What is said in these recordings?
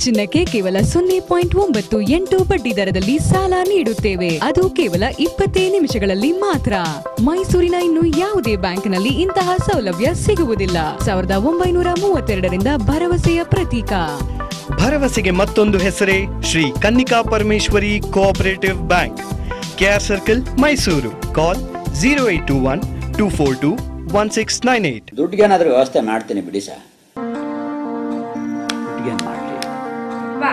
ಚಿನ್ನಕ್ಕೆ ಕೇವಲ ಸೊನ್ನೆ ಪಾಯಿಂಟ್ ಒಂಬತ್ತು ಎಂಟು ಬಡ್ಡಿ ದರದಲ್ಲಿ ಸಾಲ ನೀಡುತ್ತೇವೆ ಅದು ಕೇವಲ ಇಪ್ಪತ್ತೇ ನಿಮಿಷಗಳಲ್ಲಿ ಮಾತ್ರ ಮೈಸೂರಿನ ಇನ್ನು ಯಾವುದೇ ಬ್ಯಾಂಕ್ನಲ್ಲಿ ಇಂತಹ ಸೌಲಭ್ಯ ಸಿಗುವುದಿಲ್ಲ ಸಾವಿರದ ಒಂಬೈನೂರ ಮೂವತ್ತೆರಡರಿಂದ ಭರವಸೆಯ ಪ್ರತೀಕ ಭರವಸೆಗೆ ಮತ್ತೊಂದು ಹೆಸರೇ Shri Kannika Parameshwari cooperative bank K R circle Mysuru call zero eight two one two four two one six nine eight ದುಡ್ಡಿಗೇನಾದ್ರೂ ವ್ಯವಸ್ಥೆ ಮಾಡ್ತೀನಿ ಬಿಡಿ ಸರ್ ದುಡ್ಡಿಗೇನು ಮಾಡಲಿ ಬಾ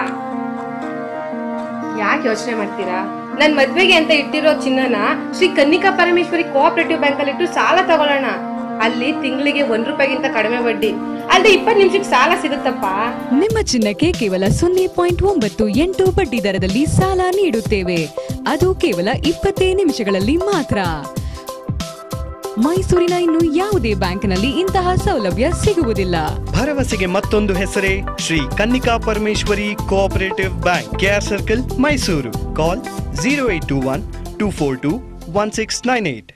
ಯಾಕೆ ಯೋಚನೆ ಮಾಡ್ತೀರಾ ನನ್ ಮದ್ವೆಗೆ ಅಂತ ಇಟ್ಟಿರೋ ಚಿನ್ನನ ಶ್ರೀ ಕನ್ನಿಕಾ ಪರಮೇಶ್ವರಿ ಕೋಆಪರೇಟಿವ್ ಬ್ಯಾಂಕ್ ಅಲ್ಲಿ ಇಟ್ಟು ಸಾಲ ತಗೊಳ್ಳೋಣ ಅಲ್ಲಿ ತಿಂಗಳಿಗೆ ಒಂದ್ ರೂಪಾಯಿಗಿಂತ ಕಡಿಮೆ ಬಡ್ಡಿ ಅಲ್ಲದೆ ಇಪ್ಪತ್ತು ನಿಮಿಷಕ್ಕೆ ಸಾಲ ಸಿಗುತ್ತಪ್ಪ ನಿಮ್ಮ ಚಿನ್ನಕ್ಕೆ ಕೇವಲ ಸೊನ್ನೆ ಪಾಯಿಂಟ್ ಒಂಬತ್ತು ಎಂಟು ಬಡ್ಡಿ ದರದಲ್ಲಿ ಸಾಲ ನೀಡುತ್ತೇವೆ ಅದು ಕೇವಲ ಇಪ್ಪತ್ತೇ ನಿಮಿಷಗಳಲ್ಲಿ ಮಾತ್ರ ಮೈಸೂರಿನ ಇನ್ನು ಯಾವುದೇ ಬ್ಯಾಂಕ್ನಲ್ಲಿ ಇಂತಹ ಸೌಲಭ್ಯ ಸಿಗುವುದಿಲ್ಲ ಭರವಸೆಗೆ ಮತ್ತೊಂದು ಹೆಸರೇ Shri Kannika Parameshwari cooperative bank K R circle Mysuru call zero eight two one two four two one six nine eight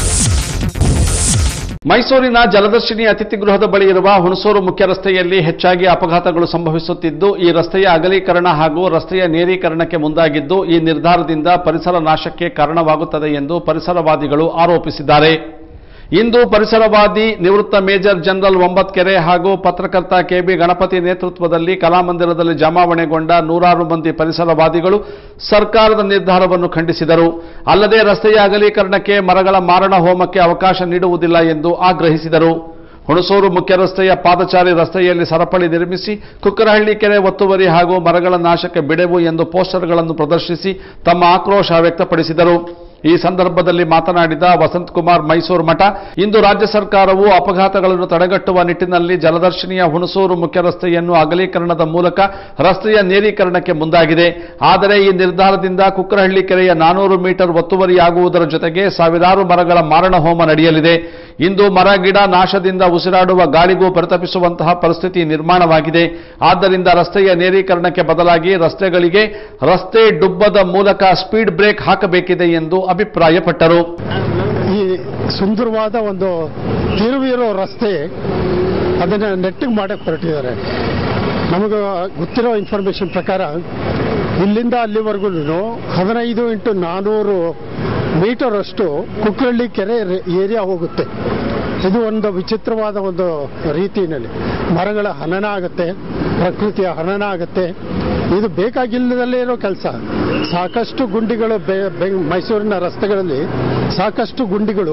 ಮೈಸೂರಿನ ಜಲದರ್ಶಿನಿ ಅತಿಥಿ ಗೃಹದ ಬಳಿ ಇರುವ ಹುಣಸೂರು ಮುಖ್ಯ ರಸ್ತೆಯಲ್ಲಿ ಹೆಚ್ಚಾಗಿ ಅಪಘಾತಗಳು ಸಂಭವಿಸುತ್ತಿದ್ದು ಈ ರಸ್ತೆಯ ಅಗಲೀಕರಣ ಹಾಗೂ ರಸ್ತೆಯ ನೇರೀಕರಣಕ್ಕೆ ಮುಂದಾಗಿದ್ದು ಈ ನಿರ್ಧಾರದಿಂದ ಪರಿಸರ ನಾಶಕ್ಕೆ ಕಾರಣವಾಗುತ್ತದೆ ಎಂದು ಪರಿಸರವಾದಿಗಳು ಆರೋಪಿಸಿದ್ದಾರೆ ಇಂದು ಪರಿಸರವಾದಿ ನಿವೃತ್ತ ಮೇಜರ್ ಜನರಲ್ ಒಂಬತ್ಕೆರೆ ಹಾಗೂ ಪತ್ರಕರ್ತ ಕೆಬಿ ಗಣಪತಿ ನೇತೃತ್ವದಲ್ಲಿ ಕಲಾಮಂದಿರದಲ್ಲಿ ಜಮಾವಣೆಗೊಂಡ ನೂರಾರು ಮಂದಿ ಪರಿಸರವಾದಿಗಳು ಸರ್ಕಾರದ ನಿರ್ಧಾರವನ್ನು ಖಂಡಿಸಿದರು ಅಲ್ಲದೆ ರಸ್ತೆಯ ಅಗಲೀಕರಣಕ್ಕೆ ಮರಗಳ ಮಾರಣ ಹೋಮಕ್ಕೆ ಅವಕಾಶ ನೀಡುವುದಿಲ್ಲ ಎಂದು ಆಗ್ರಹಿಸಿದರು ಹುಣಸೂರು ಮುಖ್ಯ ರಸ್ತೆಯ ಪಾದಚಾರಿ ರಸ್ತೆಯಲ್ಲಿ ಸರಪಳಿ ನಿರ್ಮಿಸಿ ಕುಕ್ಕರಹಳ್ಳಿ ಕೆರೆ ಒತ್ತುವರಿ ಹಾಗೂ ಮರಗಳ ನಾಶಕ್ಕೆ ಬಿಡೆವು ಎಂದು ಪೋಸ್ಟರ್ಗಳನ್ನು ಪ್ರದರ್ಶಿಸಿ ತಮ್ಮ ಆಕ್ರೋಶ ವ್ಯಕ್ತಪಡಿಸಿದರು ಈ ಸಂದರ್ಭದಲ್ಲಿ ಮಾತನಾಡಿದ ವಸಂತ್ ಕುಮಾರ್ ಮೈಸೂರು ಮಠ ಇಂದು ರಾಜ್ಯ ಸರ್ಕಾರವು ಅಪಘಾತಗಳನ್ನು ತಡೆಗಟ್ಟುವ ನಿಟ್ಟಿನಲ್ಲಿ ಜಲದರ್ಶಿನಿಯ ಹುಣಸೂರು ಮುಖ್ಯ ರಸ್ತೆಯನ್ನು ಅಗಲೀಕರಣದ ಮೂಲಕ ರಸ್ತೆಯ ನೇರೀಕರಣಕ್ಕೆ ಮುಂದಾಗಿದೆ ಆದರೆ ಈ ನಿರ್ಧಾರದಿಂದ ಕುಕ್ಕರಹಳ್ಳಿ ಕೆರೆಯ ನಾನೂರು ಮೀಟರ್ ಒತ್ತುವರಿಯಾಗುವುದರ ಜೊತೆಗೆ ಸಾವಿರಾರು ಮರಗಳ ಮಾರಣ ಹೋಮ ನಡೆಯಲಿದೆ ಇಂದು ಮರ ಗಿಡ ನಾಶದಿಂದ ಉಸಿರಾಡುವ ಗಾಳಿಗೂ ಪರಿತಪಿಸುವಂತಹ ಪರಿಸ್ಥಿತಿ ನಿರ್ಮಾಣವಾಗಿದೆ ಆದ್ದರಿಂದ ರಸ್ತೆಯ ನೇರೀಕರಣಕ್ಕೆ ಬದಲಾಗಿ ರಸ್ತೆಗಳಿಗೆ ರಸ್ತೆ ಡುಬ್ಬದ ಮೂಲಕ ಸ್ಪೀಡ್ ಬ್ರೇಕ್ ಹಾಕಬೇಕಿದೆ ಎಂದು ಅಭಿಪ್ರಾಯಪಟ್ಟರು ಈ ಸುಂದರವಾದ ಒಂದು ತಿರುವಿರೋ ರಸ್ತೆ ಅದನ್ನು ನೆಟ್ಟಿಗೆ ಮಾಡಕ್ಕೆ ಹೊರಟಿದ್ದಾರೆ ನಮಗೆ ಗೊತ್ತಿರೋ ಇನ್ಫಾರ್ಮೇಶನ್ ಪ್ರಕಾರ ಇಲ್ಲಿಂದ ಅಲ್ಲಿವರೆಗೂ ಹದಿನೈದು ಇಂಟು ನಾನ್ನೂರು ಮೀಟರ್ ಅಷ್ಟು ಕುಕ್ಕರಳ್ಳಿ ಕೆರೆ ಏರಿಯಾ ಹೋಗುತ್ತೆ ಇದು ಒಂದು ವಿಚಿತ್ರವಾದ ಒಂದು ರೀತಿಯಲ್ಲಿ ಮರಗಳ ಹನನ ಆಗುತ್ತೆ ಪ್ರಕೃತಿಯ ಹನನ ಆಗುತ್ತೆ ಇದು ಬೇಕಾಗಿಲ್ಲದಲ್ಲೇ ಇರೋ ಕೆಲಸ ಸಾಕಷ್ಟು ಗುಂಡಿಗಳು ಬೆ- ಬೆ- ಮೈಸೂರಿನ ರಸ್ತೆಗಳಲ್ಲಿ ಸಾಕಷ್ಟು ಗುಂಡಿಗಳು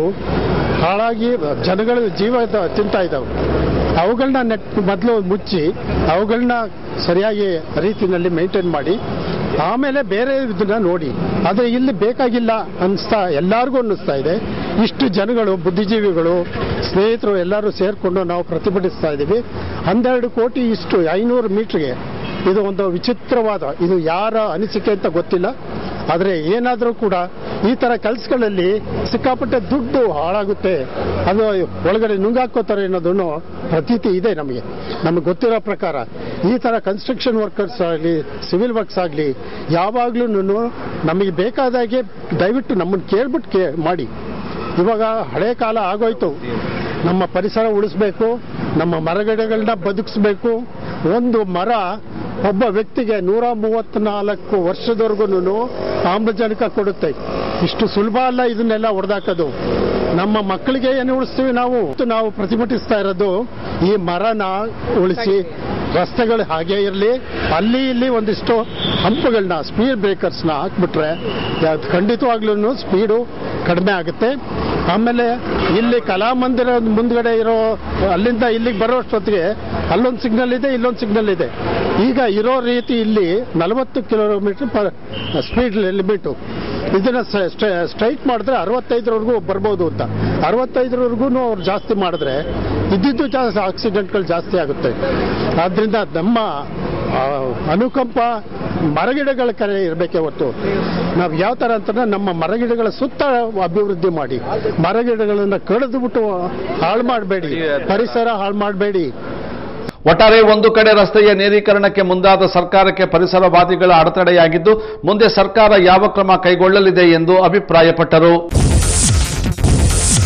ಹಾಳಾಗಿ ಜನಗಳ ಜೀವ ತ- ತಿಂತಾ ಇದ್ದಾವೆ ಅವುಗಳನ್ನ ನೆಟ್ ಮೊದಲು ಮುಚ್ಚಿ ಅವುಗಳನ್ನ ಸರಿಯಾಗಿ ರೀತಿಯಲ್ಲಿ ಮೇಂಟೈನ್ ಮಾಡಿ ಆಮೇಲೆ ಬೇರೆ ಇದನ್ನ ನೋಡಿ ಆದರೆ ಇಲ್ಲಿ ಬೇಕಾಗಿಲ್ಲ ಅನಿಸ್ತಾ ಎಲ್ಲರಿಗೂ ಅನ್ನಿಸ್ತಾ ಇದೆ ಇಷ್ಟು ಜನಗಳು ಬುದ್ಧಿಜೀವಿಗಳು ಸ್ನೇಹಿತರು ಎಲ್ಲರೂ ಸೇರಿಕೊಂಡು ನಾವು ಪ್ರತಿಭಟಿಸ್ತಾ ಇದ್ದೀವಿ ಹನ್ನೆರಡು ಕೋಟಿ ಇಷ್ಟು ಐನೂರು ಮೀಟ್ರಿಗೆ ಇದು ಒಂದು ವಿಚಿತ್ರವಾದ ಇದು ಯಾರ ಅನಿಸಿಕೆ ಅಂತ ಗೊತ್ತಿಲ್ಲ ಆದರೆ ಏನಾದರೂ ಕೂಡ ಈ ಥರ ಕೆಲಸಗಳಲ್ಲಿ ಸಿಕ್ಕಾಪಟ್ಟೆ ದುಡ್ಡು ಹಾಳಾಗುತ್ತೆ ಅದು ಒಳಗಡೆ ನುಂಗಾಕೋತಾರೆ ಅನ್ನೋದನ್ನು ಪ್ರತೀತಿ ಇದೆ ನಮಗೆ ನಮಗೆ ಗೊತ್ತಿರೋ ಪ್ರಕಾರ ಈ ಥರ ಕನ್ಸ್ಟ್ರಕ್ಷನ್ ವರ್ಕರ್ಸ್ ಆಗಲಿ ಸಿವಿಲ್ ವರ್ಕ್ಸ್ ಆಗಲಿ ಯಾವಾಗಲೂ ನಮಗೆ ಬೇಕಾದಾಗೆ ದಯವಿಟ್ಟು ನಮ್ಮನ್ನು ಕೇಳ್ಬಿಟ್ಟು ಕೇ ಮಾಡಿ ಇವಾಗ ಹಳೆ ಕಾಲ ಆಗೋಯ್ತು ನಮ್ಮ ಪರಿಸರ ಉಳಿಸ್ಬೇಕು ನಮ್ಮ ಮರಗಿಡಗಳನ್ನ ಬದುಕಿಸ್ಬೇಕು ಒಂದು ಮರ ಒಬ್ಬ ವ್ಯಕ್ತಿಗೆ ನೂರ ಮೂವತ್ತ್ನಾಲ್ಕು ವರ್ಷದವರೆಗೂ ಆಮ್ಲಜನಕ ಕೊಡುತ್ತೆ ಇಷ್ಟು ಸುಲಭ ಅಲ್ಲ ಇದನ್ನೆಲ್ಲ ಹೊಡೆದಾಕೋದು ನಮ್ಮ ಮಕ್ಕಳಿಗೆ ಏನು ಉಳಿಸ್ತೀವಿ ನಾವು ನಾವು ಪ್ರತಿಭಟಿಸ್ತಾ ಇರೋದು ಈ ಮರನ ಉಳಿಸಿ ರಸ್ತೆಗಳು ಹಾಗೆ ಇರಲಿ ಅಲ್ಲಿ ಇಲ್ಲಿ ಒಂದಿಷ್ಟು ಹಂಪುಗಳನ್ನ ಸ್ಪೀಡ್ ಬ್ರೇಕರ್ಸ್ನ ಹಾಕ್ಬಿಟ್ರೆ ಯಾವ್ದು ಖಂಡಿತವಾಗ್ಲೂ ಸ್ಪೀಡು ಕಡಿಮೆ ಆಗುತ್ತೆ ಆಮೇಲೆ ಇಲ್ಲಿ ಕಲಾಮಂದಿರ ಮುಂದ್ಗಡೆ ಇರೋ ಅಲ್ಲಿಂದ ಇಲ್ಲಿಗೆ ಬರೋ ಅಷ್ಟೊತ್ತಿಗೆ ಅಲ್ಲೊಂದು ಸಿಗ್ನಲ್ ಇದೆ ಇಲ್ಲೊಂದು ಸಿಗ್ನಲ್ ಇದೆ ಈಗ ಇರೋ ರೀತಿ ಇಲ್ಲಿ ನಲವತ್ತು ಕಿಲೋಮೀಟರ್ ಪರ್ ಸ್ಪೀಡ್ ಲಿಮಿಟು ಇದನ್ನ ಸ್ಟ್ರೈಟ್ ಮಾಡಿದ್ರೆ ಅರವತ್ತೈದರವರೆಗೂ ಬರ್ಬೋದು ಅಂತ ಅರವತ್ತೈದರವರೆಗೂ ಅವ್ರು ಜಾಸ್ತಿ ಮಾಡಿದ್ರೆ ಇದ್ದಿದ್ದು ಜಾಸ್ತಿ ಆಕ್ಸಿಡೆಂಟ್ಗಳು ಜಾಸ್ತಿ ಆಗುತ್ತೆ ಆದ್ರಿಂದ ನಮ್ಮ ಆ, ಅನುಕಂಪ ಮರಗಿಡಗಳ ಕರೆ ಇರಬೇಕೇ ಹೊತ್ತು ನಾವು ಯಾವ ಥರ ಅಂತಂದ್ರೆ ನಮ್ಮ ಮರಗಿಡಗಳ ಸುತ್ತ ಅಭಿವೃದ್ಧಿ ಮಾಡಿ ಮರಗಿಡಗಳನ್ನು ಕಡಿದು ಬಿಟ್ಟು ಹಾಳು ಮಾಡಬೇಡಿ ಪರಿಸರ ಹಾಳು ಮಾಡಬೇಡಿ ಒಟ್ಟಾರೆ ಒಂದು ಕಡೆ ರಸ್ತೆಯ ನೇರೀಕರಣಕ್ಕೆ ಮುಂದಾದ ಸರ್ಕಾರಕ್ಕೆ ಪರಿಸರವಾದಿಗಳ ಅಡೆತಡೆಯಾಗಿದ್ದು ಮುಂದೆ ಸರ್ಕಾರ ಯಾವ ಕ್ರಮ ಕೈಗೊಳ್ಳಲಿದೆ ಎಂದು ಅಭಿಪ್ರಾಯಪಟ್ಟರು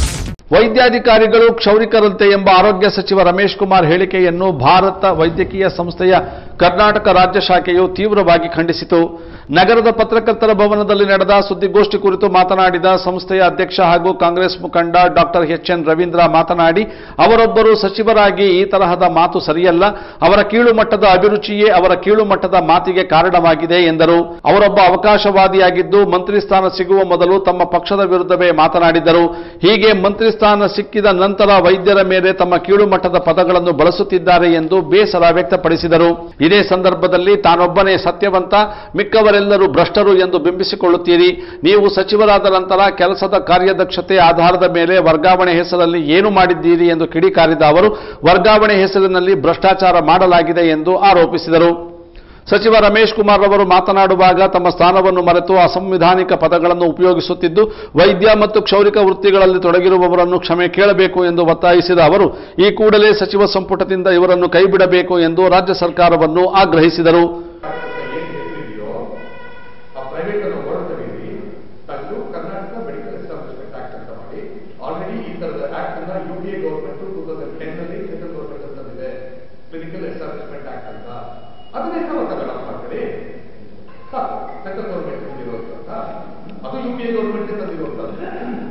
ವೈದ್ಯಾಧಿಕಾರಿಗಳು ಕ್ಷೌರಿಕರಂತೆ ಎಂಬ ಆರೋಗ್ಯ ಸಚಿವ ರಮೇಶ್ ಕುಮಾರ್ ಹೇಳಿಕೆಯನ್ನು ಭಾರತ ವೈದ್ಯಕೀಯ ಸಂಸ್ಥೆಯ ಕರ್ನಾಟಕ ರಾಜ್ಯ ಶಾಖೆಯು ತೀವ್ರವಾಗಿ ಖಂಡಿಸಿತು ನಗರದ ಪತ್ರಕರ್ತರ ಭವನದಲ್ಲಿ ನಡೆದ ಸುದ್ದಿಗೋಷ್ಠಿ ಕುರಿತು ಮಾತನಾಡಿದ ಸಂಸ್ಥೆಯ ಅಧ್ಯಕ್ಷ ಹಾಗೂ ಕಾಂಗ್ರೆಸ್ ಮುಖಂಡ ಡಾಕ್ಟರ್ ಎಚ್ ಎನ್ ರವೀಂದ್ರ ಮಾತನಾಡಿ ಅವರೊಬ್ಬರು ಸಚಿವರಾಗಿ ಈ ತರಹದ ಮಾತು ಸರಿಯಲ್ಲ ಅವರ ಕೀಳು ಮಟ್ಟದ ಅಭಿರುಚಿಯೇ ಅವರ ಕೀಳು ಮಟ್ಟದ ಮಾತಿಗೆ ಕಾರಣವಾಗಿದೆ ಎಂದರು ಅವರೊಬ್ಬ ಅವಕಾಶವಾದಿಯಾಗಿದ್ದು ಮಂತ್ರಿ ಸ್ಥಾನ ಸಿಗುವ ಮೊದಲು ತಮ್ಮ ಪಕ್ಷದ ವಿರುದ್ಧವೇ ಮಾತನಾಡಿದ್ದರು ಹೀಗೆ ಮಂತ್ರಿ ಸ್ಥಾನ ಸಿಕ್ಕಿದ ನಂತರ ವೈದ್ಯರ ಮೇಲೆ ತಮ್ಮ ಕೀಳು ಮಟ್ಟದ ಪದಗಳನ್ನು ಬಳಸುತ್ತಿದ್ದಾರೆ ಎಂದು ಬೇಸರ ವ್ಯಕ್ತಪಡಿಸಿದರು ಇದೇ ಸಂದರ್ಭದಲ್ಲಿ ತಾನೊಬ್ಬನೇ ಸತ್ಯವಂತ ಮಿಕ್ಕವರೆಲ್ಲರೂ ಭ್ರಷ್ಟರು ಎಂದು ಬಿಂಬಿಸಿಕೊಳ್ಳುತ್ತೀರಿ ನೀವು ಸಚಿವರಾದ ನಂತರ ಕೆಲಸದ ಕಾರ್ಯದಕ್ಷತೆ ಆಧಾರದ ಮೇಲೆ ವರ್ಗಾವಣೆ ಹೆಸರಲ್ಲಿ ಏನು ಮಾಡಿದ್ದೀರಿ ಎಂದು ಕಿಡಿಕಾರಿದ ಅವರು ವರ್ಗಾವಣೆ ಹೆಸರಿನಲ್ಲಿ ಭ್ರಷ್ಟಾಚಾರ ಮಾಡಲಾಗಿದೆ ಎಂದು ಆರೋಪಿಸಿದರು ಸಚಿವ ರಮೇಶ್ ಕುಮಾರ್ ಅವರು ಮಾತನಾಡುವಾಗ ತಮ್ಮ ಸ್ಥಾನವನ್ನು ಮರೆತು ಅಸಂವಿಧಾನಿಕ ಪದಗಳನ್ನು ಉಪಯೋಗಿಸುತ್ತಿದ್ದು ವೈದ್ಯ ಮತ್ತು ಕ್ಷೌರಿಕ ವೃತ್ತಿಗಳಲ್ಲಿ ತೊಡಗಿರುವವರನ್ನು ಕ್ಷಮೆ ಕೇಳಬೇಕು ಎಂದು ಒತ್ತಾಯಿಸಿದ ಅವರು ಈ ಕೂಡಲೇ ಸಚಿವ ಸಂಪುಟದಿಂದ ಇವರನ್ನು ಕೈಬಿಡಬೇಕು ಎಂದು ರಾಜ್ಯ ಸರ್ಕಾರವನ್ನು ಆಗ್ರಹಿಸಿದರು ಏನಿದೆಯೋ ಆ ಪ್ರೈವೇಟ್ ಅನ್ನು ಹೊರತರೀರಿ ತಂದು ಕರ್ನಾಟಕ ಮೆಡಿಕಲ್ ಎಸ್ಟಾಬ್ಲಿಷ್ಮೆಂಟ್ ಆಕ್ಟ್ ಅಂತ ಮಾಡಿ ಆಲ್ರೆಡಿ ಈ ತರದ ಆಕ್ಟ್ ಅನ್ನ U P A government two thousand ten ನಲ್ಲಿ ಸೆಂಟ್ರಲ್ ಗವರ್ಮೆಂಟ್ ತಂದಿದೆ ಕ್ಲಿನಿಕಲ್ ಎಸ್ಟಾಬ್ಲಿಷ್ಮೆಂಟ್ ಆಕ್ಟ್ ಅಂತ ಅದನ್ನೇ ನಾವು ಅಡಾಪ್ಟ್ ಮಾಡ್ತೀರಿ ಸಾಕು ಸೆಂಟ್ರಲ್ ಗವರ್ಮೆಂಟ್ ತಂದಿರುವಂತ ಅದು ಯು ಪಿ ಎ ಗವರ್ಮೆಂಟ್ ತಂದಿರುವಂತದ್ದು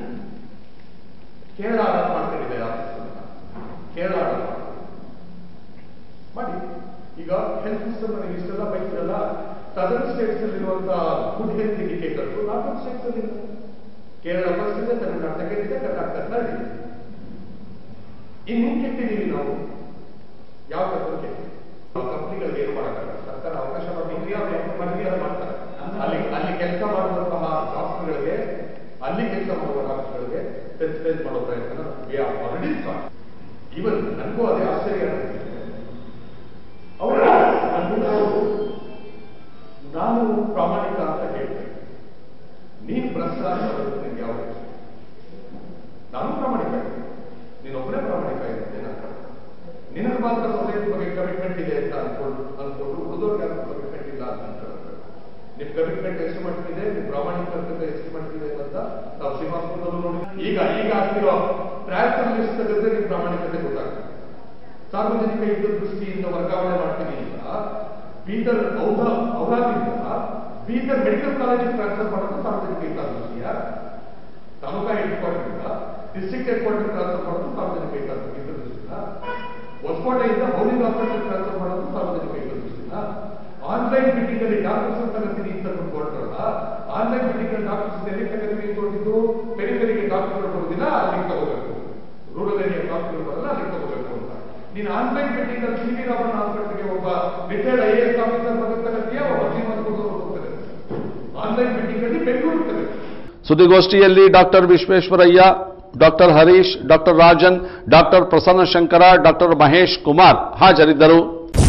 ಕೇರಳ ಅಡಾಪ್ಟ್ ಮಾಡ್ಕೊಂಡಿದೆ ಆ ಪುಸ್ತಕನ. ಕೇರಳ ಅಡಾಪ್ಟ್ ಮಾಡ್ಕೊಂಡಿದೆ. ಮಾಡಿ ಈಗ ಹೆಲ್ತ್ ಸಿಸ್ಟಮ್ ನನಗೆ ಇಷ್ಟೆಲ್ಲ ಬೈತಿರಲ್ಲ ಸದರ್ನ್ ಸ್ಟೇಟ್ಸ್ ಅಲ್ಲಿರುವಂತಹ good health indicators north states ಅಲ್ಲಿ ಇಲ್ಲ. ಕೇರಳ ಫಸ್ಟ್ ಇದೆ ತಮಿಳುನಾಡು ಸೆಕೆಂಡ್ ಇದೆ ಕರ್ನಾಟಕ ಥರ್ಡ್ ಇದೆ ಇನ್ನು ಕೆಟ್ಟಿದ್ದೀವಿ ನಾವು ಯಾವ ತರಹ ಕೆಟ್ಟಿದ್ದೀವಿ ಕಂಪ್ನಿಗಳಿಗೆ ಏನು ಮಾಡೋಕ್ಕಾಗಲ್ಲ ಸರ್ಕಾರ ಅವಕಾಶ ಮಾಡಿ ಮಾಡಿದ್ರೆ ಮಾಡ್ತಾರೆ ಅಲ್ಲಿ ಅಲ್ಲಿ ಕೆಲಸ ಮಾಡುವಂತಹ ಡಾಕ್ಟರ್ಗಳಿಗೆ ಅಲ್ಲಿ ಕೆಲಸ ಮಾಡುವ ಡಾಕ್ಟರ್ಗಳಿಗೆ ಸೆನ್ಸಿಟೈಸ್ ಮಾಡೋ ಪ್ರಯತ್ನ we are already start even ನನಗೂ ಅದೇ ಆಶ್ಚರ್ಯ ಆಗುತ್ತೆ ಅವರು ನಾನು ನಾನು ಪ್ರಾಮಾಣಿಕ ಅಂತ ಹೇಳ್ತೇನೆ ನೀನು ಭ್ರಷ್ಟ ಅಂತ ಹೇಳೋದು ನಿನ್ಗೆ ಯಾವ ಹೆಸರು? ನಾನು ಪ್ರಾಮಾಣಿಕ ಇದ್ದೀನಿ. ನೀನೊಬ್ಬನೇ ಪ್ರಾಮಾಣಿಕ ಇರುತ್ತೆ ನನ್ನ ನಿನಗೆ ಮಾತ್ರ ಸೊಸೈಟಿ ಬಗ್ಗೆ ಕಮಿಟ್ಮೆಂಟ್ ಇದೆ ಅಂತ ಅನ್ಕೊಂಡು ಅನ್ಕೊಂಡು ಉಳಿದವ್ರಿಗೆ ಯಾರು ಕಮಿಟ್ಮೆಂಟ್ ಇಲ್ಲ ಅಂತ ಅನ್ಕೊಳ್ಳೋದು ನಿಮ್ ಕಮಿಟ್ಮೆಂಟ್ ಎಷ್ಟು ಮಟ್ಟಿಗಿದೆ ನಿಮ್ ಪ್ರಾಮಾಣಿಕತೆ ಎಷ್ಟು ಮಟ್ಟಿಗಿದೆ ಅಂತ ನಾವು ಶ್ರೀನಿವಾಸಪುರದಲ್ಲೂ ನೋಡಿ ಈಗ ಈಗ ಆಗ್ತಿರೋ ಟ್ರ್ಯಾಕ್ಟರ್ ಲಿಸ್ಟ್ ತೆಗೆದ್ರೆ ನಿಮ್ ಪ್ರಾಮಾಣಿಕತೆ ಗೊತ್ತಾಗ್ತದೆ ಸಾರ್ವಜನಿಕ ಹಿತ ದೃಷ್ಟಿಯಿಂದ ವರ್ಗಾವಣೆ ಮಾಡ್ತೀನಿ ಅಂತ ಬೀದರ್ ಔಧ ಔರಾದಿಂದ ಬೀದರ್ ಮೆಡಿಕಲ್ ಕಾಲೇಜಿಗೆ ಟ್ರಾನ್ಸ್ಫರ್ ಮಾಡೋದು ಸಾರ್ವಜನಿಕ ಹಿತ ದೃಷ್ಟಿಯ ತಾಲೂಕಾ ಹೆಡ್ ಕ್ವಾರ್ಟರ್ನಿಂದ ಡಿಸ್ಟ್ರಿಕ್ಟ್ ಹೆಡ್ ಕ್ವಾರ್ಟರ್ ಟ್ರಾನ್ಸ್ಫರ್ ಮಾಡೋದು ಸಾರ್ವಜನಿಕ ಹಿತ ಹಿತ ದೃಷ್ಟಿನ ಹೊಸಕೋಟೆಯಿಂದ ಬೌಲಿಂಗ್ ಹಾಸ್ಪಿಟಲ್ ಟ್ರಾನ್ಸ್ಫರ್ ಮಾಡೋದು ಸಾರ್ವಜನಿಕ ಹಿತ ದೃಷ್ಟಿನ ಆನ್ಲೈನ್ ಮೀಟಿಂಗ್ ಅಲ್ಲಿ ಡಾಕ್ಟರ್ಸ್ ತಗೋತೀನಿ ಅಂತ ಕೊಟ್ಕೊಳ್ತಾರಲ್ಲ ಆನ್ಲೈನ್ ಮೀಟಿಂಗ್ ಅಲ್ಲಿ ಡಾಕ್ಟರ್ಸ್ ಎಲ್ಲಿ ತಗೋತೀನಿ ಅಂತ ಹೊರಟಿದ್ದು ಪೆರಿಫೆರಿಗೆ ಡಾಕ್ಟರ್ ಬರೋದಿಲ್ಲ ಅಲ್ಲಿಗೆ ತಗೋಬೇಕು ರೂರಲ್ ಏರಿಯಾ ಡಾಕ್ಟರ್ ಬರಲ್ಲ ಅಲ್ಲಿಗೆ ತಗೋಬೇಕು ಅಂತ ನೀನು ಆನ್ಲೈನ್ ಮೀಟಿಂಗ್ ಅಲ್ಲಿ ಸಿ ವಿ ರಾಮನ್ ಹಾಸ್ಪಿಟಲ್ಗೆ ಒಬ್ಬ ರಿಟೈರ್ಡ್ ಐ ಎಸ್ ಆಫೀಸರ್ ಬಗ್ಗೆ ತಗೋತೀಯ ಒಬ್ಬ ಶ್ರೀಮಂತ ಆನ್ಲೈನ್ ಮೀಟಿಂಗ್ ಅಲ್ಲಿ ಬೆಂಗಳೂರು ತಗೋತೀಯ ಸುದ್ದಿಗೋಷ್ಠಿಯಲ್ಲಿ doctor Vishweshwaraiah doctor Harish doctor Rajan doctor Prasanna Shankara doctor Mahesh Kumar ಹಾಜರಿದ್ದರು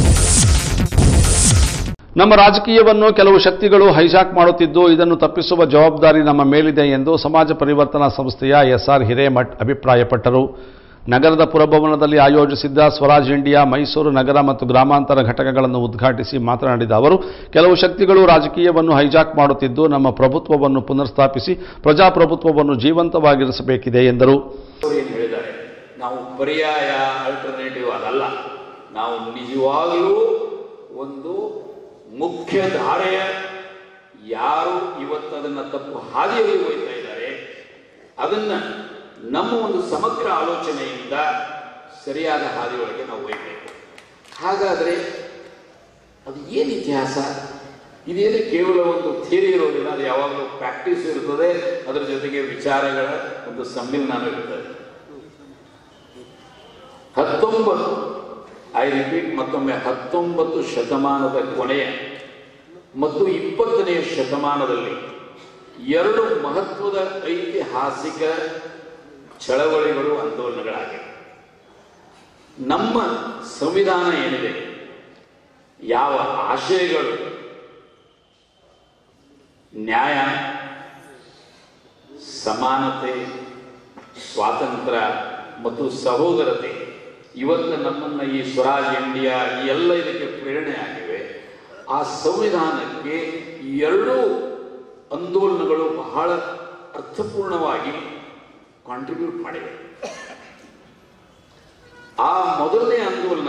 ನಮ್ಮ ರಾಜಕೀಯವನ್ನು ಕೆಲವು ಶಕ್ತಿಗಳು ಹೈಜಾಕ್ ಮಾಡುತ್ತಿದ್ದು ಇದನ್ನು ತಪ್ಪಿಸುವ ಜವಾಬ್ದಾರಿ ನಮ್ಮ ಮೇಲಿದೆ ಎಂದು ಸಮಾಜ ಪರಿವರ್ತನಾ ಸಂಸ್ಥೆಯ ಎಸ್ಆರ್ ಹಿರೇಮಠ್ ಅಭಿಪ್ರಾಯಪಟ್ಟರು ನಗರದ ಪುರಭವನದಲ್ಲಿ ಆಯೋಜಿಸಿದ್ದ ಸ್ವರಾಜ್ ಇಂಡಿಯಾ ಮೈಸೂರು ನಗರ ಮತ್ತು ಗ್ರಾಮಾಂತರ ಘಟಕಗಳನ್ನು ಉದ್ಘಾಟಿಸಿ ಮಾತನಾಡಿದ ಅವರು ಕೆಲವು ಶಕ್ತಿಗಳು ರಾಜಕೀಯವನ್ನು ಹೈಜಾಕ್ ಮಾಡುತ್ತಿದ್ದು ನಮ್ಮ ಪ್ರಭುತ್ವವನ್ನು ಪುನರ್ಸ್ಥಾಪಿಸಿ ಪ್ರಜಾಪ್ರಭುತ್ವವನ್ನು ಜೀವಂತವಾಗಿರಿಸಬೇಕಿದೆ ಎಂದರು ಅವ್ರು ಏನು ಹೇಳಿದ್ದಾರೆ ನಾವು ಪರ್ಯಾಯ ಆಲ್ಟರ್ನೇಟಿವ್ ಅದಲ್ಲ ನಾವು ನಿಜವಾಗಲೂ ಒಂದು ಮುಖ್ಯ ಧಾರೆಯ ಯಾರು ಇವತ್ತು ಅದನ್ನ ತಪ್ಪು ಹಾದಿಯಲ್ಲಿ ಹೋಗ್ತಾ ಇದ್ದಾರೆ ಅದನ್ನ ನಮ್ಮ ಒಂದು ಸಮಗ್ರ ಆಲೋಚನೆಯಿಂದ ಸರಿಯಾದ ಹಾದಿಯೊಳಗೆ ನಾವು ಒಯ್ಯಬೇಕು ಹಾಗಾದರೆ ಅದು ಏನು ಇತಿಹಾಸ ಇದೇನು ಕೇವಲ ಒಂದು ಥಿಯರಿ ಇರೋದಿಲ್ಲ ಅದು ಯಾವಾಗಲೂ ಪ್ರಾಕ್ಟೀಸ್ ಇರ್ತದೆ ಅದರ ಜೊತೆಗೆ ವಿಚಾರಗಳ ಒಂದು ಸಮ್ಮಿಲನ ಇರ್ತದೆ ಹತ್ತೊಂಬತ್ತು ಐ ರಿಪೀಟ್ ಮತ್ತೊಮ್ಮೆ ಹತ್ತೊಂಬತ್ತು ಶತಮಾನದ ಕೊನೆಯ ಮತ್ತು ಇಪ್ಪತ್ತನೆಯ ಶತಮಾನದಲ್ಲಿ ಎರಡು ಮಹತ್ವದ ಐತಿಹಾಸಿಕ ಚಳವಳಿಗಳು ಆಂದೋಲನಗಳಾಗಿವೆ ನಮ್ಮ ಸಂವಿಧಾನ ಏನಿದೆ ಯಾವ ಆಶಯಗಳು ನ್ಯಾಯ ಸಮಾನತೆ ಸ್ವಾತಂತ್ರ್ಯ ಮತ್ತು ಸಹೋದರತೆ ಇವತ್ತು ನಮ್ಮನ್ನ ಈ ಸ್ವರಾಜ್ ಇಂಡಿಯಾ ಈ ಎಲ್ಲ ಇದಕ್ಕೆ ಪ್ರೇರಣೆ ಆಗಿವೆ ಆ ಸಂವಿಧಾನಕ್ಕೆ ಈ ಎರಡೂ ಆಂದೋಲನಗಳು ಬಹಳ ಅರ್ಥಪೂರ್ಣವಾಗಿ ಕಾಂಟ್ರಿಬ್ಯೂಟ್ ಮಾಡಿವೆ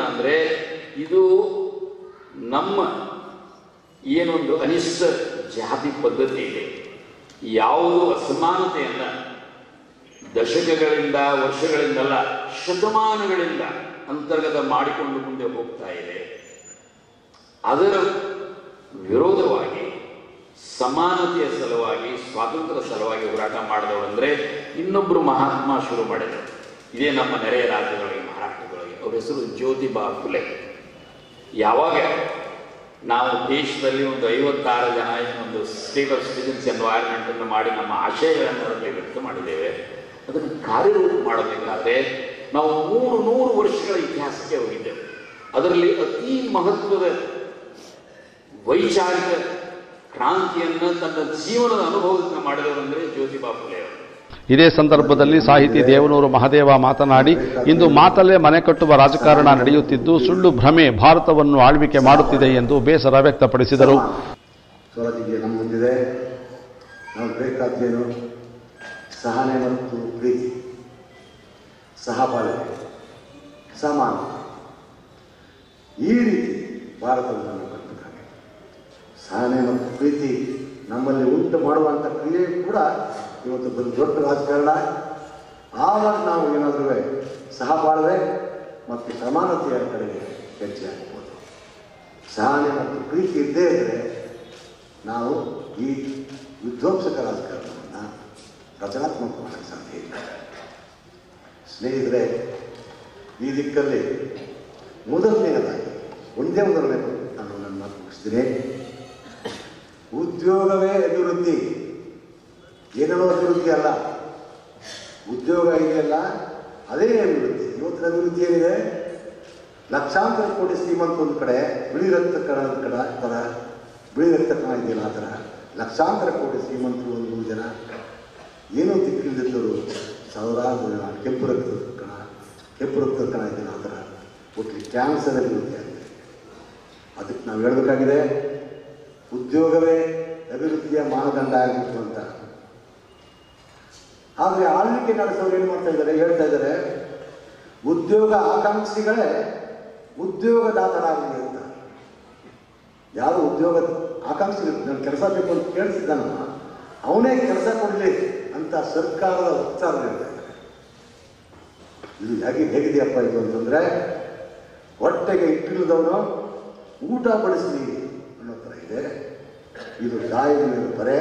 ಅಂದರೆ ಇದು ನಮ್ಮ ಏನೊಂದು ಅನಿಷ್ಟ ಜಾತಿ ಪದ್ಧತಿ ಇದೆ ಯಾವುದು ಅಸಮಾನತೆಯನ್ನ ದಶಕಗಳಿಂದ ವರ್ಷಗಳಿಂದಲ್ಲ ಶತಮಾನಗಳಿಂದ ಅಂತರ್ಗತ ಮಾಡಿಕೊಂಡು ಮುಂದೆ ಹೋಗ್ತಾ ಇದೆ ಅದರ ವಿರೋಧವಾಗಿ ಸಮಾನತೆಯ ಸಲುವಾಗಿ ಸ್ವಾತಂತ್ರ್ಯ ಸಲುವಾಗಿ ಹೋರಾಟ ಮಾಡಿದವರಂದ್ರೆ ಇನ್ನೊಬ್ಬರು ಮಹಾತ್ಮ ಶುರು ಮಾಡಿದರು ಇದೇ ನಮ್ಮ ನೆರೆಯ ರಾಜ್ಯಗಳಿಗೆ ಮಹಾರಾಷ್ಟ್ರಗಳಿಗೆ ಅವ್ರ ಹೆಸರು ಜ್ಯೋತಿಬಾ ಫುಲೆ ಯಾವಾಗ ನಾವು ದೇಶದಲ್ಲಿ ಒಂದು ಐವತ್ತಾರು ಜನ ಒಂದು ಸ್ಟೇಟ್ ಆಫ್ ಸಿಟಿಜನ್ಸ್ ಎನ್ವೈರ್ಮೆಂಟ್ ಅನ್ನು ಮಾಡಿ ನಮ್ಮ ಆಶಯಗಳನ್ನು ಅದರಲ್ಲಿ ವ್ಯಕ್ತ ಮಾಡಿದ್ದೇವೆ ಅದನ್ನು ಕಾರ್ಯರೂಪ ಮಾಡಬೇಕಾದ್ರೆ ನಾವು ಮೂರು ನೂರು ವರ್ಷಗಳ ಇತಿಹಾಸಕ್ಕೆ ಹೋಗಿದ್ದೇವೆ ಅದರಲ್ಲಿ ಅತಿ ಮಹತ್ವದ ವೈಚಾರಿಕ ಕ್ರಾಂತಿಯನ್ನು ತನ್ನ ಜೀವನದ ಅನುಭವದಿಂದ ಮಾಡಿದವರಂದ್ರೆ ಜ್ಯೋತಿಬಾ ಫುಲೆ ಅವರು ಇದೇ ಸಂದರ್ಭದಲ್ಲಿ ಸಾಹಿತಿ ದೇವನೂರು ಮಹದೇವ ಮಾತನಾಡಿ ಇಂದು ಮಾತಲ್ಲೇ ಮನೆ ಕಟ್ಟುವ ರಾಜಕಾರಣ ನಡೆಯುತ್ತಿದ್ದು ಸುಳ್ಳು ಭ್ರಮೆ ಭಾರತವನ್ನು ಆಳ್ವಿಕೆ ಮಾಡುತ್ತಿದೆ ಎಂದು ಬೇಸರ ವ್ಯಕ್ತಪಡಿಸಿದರು ಸ್ವರಾಜಿಗೆ ನಮ್ಮ ಮುಂದಿದೆ ನಾವು ಬೇಕಾದ್ದೇನು ಸಹನೆ ಮತ್ತು ಪ್ರೀತಿ ಸಹಬಾಳ್ವೆ ಸಮಾನ ಈ ರೀತಿ ಭಾರತವನ್ನು ನಾವು ಕಟ್ಟಬೇಕಾಗಿದೆ ಸಹನೆ ಮತ್ತು ಪ್ರೀತಿ ನಮ್ಮಲ್ಲಿ ಉಂಟು ಮಾಡುವಂಥ ಕ್ರಿಯೆ ಕೂಡ ಇವತ್ತು ಒಂದು ದೊಡ್ಡ ರಾಜಕಾರಣ ಆವಾಗ ನಾವು ಏನಾದರೂ ಸಹಬಾಳ್ವೆ ಮತ್ತು ಸಮಾನತೆಯ ಕಡೆಗೆ ಹೆಜ್ಜೆ ಹಾಕ್ಬೋದು ಸಹನೆ ಮತ್ತು ಪ್ರೀತಿ ಇದ್ದೇ ಇದ್ದರೆ ನಾವು ಈ ವಿಧ್ವಂಸಕ ರಾಜಕಾರಣವನ್ನು ರಚನಾತ್ಮಕ ಮಾಡಕ್ಕೆ ಸಾಧ್ಯ ಇಲ್ಲ ಸ್ನೇಹಿತರೆ ಈ ದಿಕ್ಕಲ್ಲಿ ಮೊದಲನೆಯದಾಗಿ ಒಂದೇ ಒಂದರಲ್ಲೇ ನಾನು ನನ್ನ ಮಾತು ಮುಗಿಸ್ತೀನಿ ಉದ್ಯೋಗವೇ ಅಭಿವೃದ್ಧಿ ಏನೇನೋ ಅಭಿವೃದ್ಧಿ ಅಲ್ಲ ಉದ್ಯೋಗ ಇದೆಯಲ್ಲ ಅದೇ ಅಭಿವೃದ್ಧಿ ಇವತ್ತಿನ ಅಭಿವೃದ್ಧಿ ಏನಿದೆ ಲಕ್ಷಾಂತರ ಕೋಟಿ ಶ್ರೀಮಂತ ಒಂದು ಕಡೆ ಬಿಳಿ ರಕ್ತ ಕಣದ ಕಡ ಥರ ಬಿಳಿ ರಕ್ತ ಕಣ ಇದೆಯಲ್ಲ ಆ ಥರ ಲಕ್ಷಾಂತರ ಕೋಟಿ ಶ್ರೀಮಂತರು ಒಂದು ನೂರು ಜನ ಏನೋ ದಿಕ್ಕಿಲ್ದಿದ್ದವರು ಸಾವಿರಾರು ಜನ ಕೆಂಪು ರಕ್ತದ ಕಣ ಕೆಂಪು ರಕ್ತದ ಕಣ ಇದೆಯಲ್ಲ ಆ ಥರ ಒಟ್ಟಿಗೆ ಕ್ಯಾನ್ಸರ್ ಅಭಿವೃದ್ಧಿ ಆಗಿದೆ ಅದಕ್ಕೆ ನಾವು ಹೇಳಬೇಕಾಗಿದೆ ಉದ್ಯೋಗವೇ ಅಭಿವೃದ್ಧಿಯ ಮಾನದಂಡ ಆಗಬೇಕು ಅಂತ ಆದರೆ ಆಳ್ವಿಕೆ ನಡೆಸೋರು ಏನು ಮಾಡ್ತಾ ಇದ್ದಾರೆ ಹೇಳ್ತಾ ಇದ್ದಾರೆ ಉದ್ಯೋಗ ಆಕಾಂಕ್ಷಿಗಳೇ ಉದ್ಯೋಗದಾತರಾಗಲಿ ಅಂತ ಯಾರು ಉದ್ಯೋಗ ಆಕಾಂಕ್ಷಿ ನಾನು ಕೆಲಸ ಬೇಕು ಅಂತ ಕೇಳಿಸಿದ್ದಾನ ಅವನೇ ಕೆಲಸ ಕೊಡಲಿ ಅಂತ ಸರ್ಕಾರದ ಉತ್ಸಾಹ ಹೇಳ್ತಾ ಇದ್ದಾರೆ ಇದು ಹೇಗೆ ಹೇಗಿದೆಯಪ್ಪ ಇದು ಅಂತಂದ್ರೆ ಹೊಟ್ಟೆಗೆ ಇಟ್ಟಿಲ್ಲದವನು ಊಟ ಬಡಿಸಲಿ ಅನ್ನೋ ಥರ ಇದೆ ಇದು ದಾಯದ ಮೇಲೆ ಬರೆ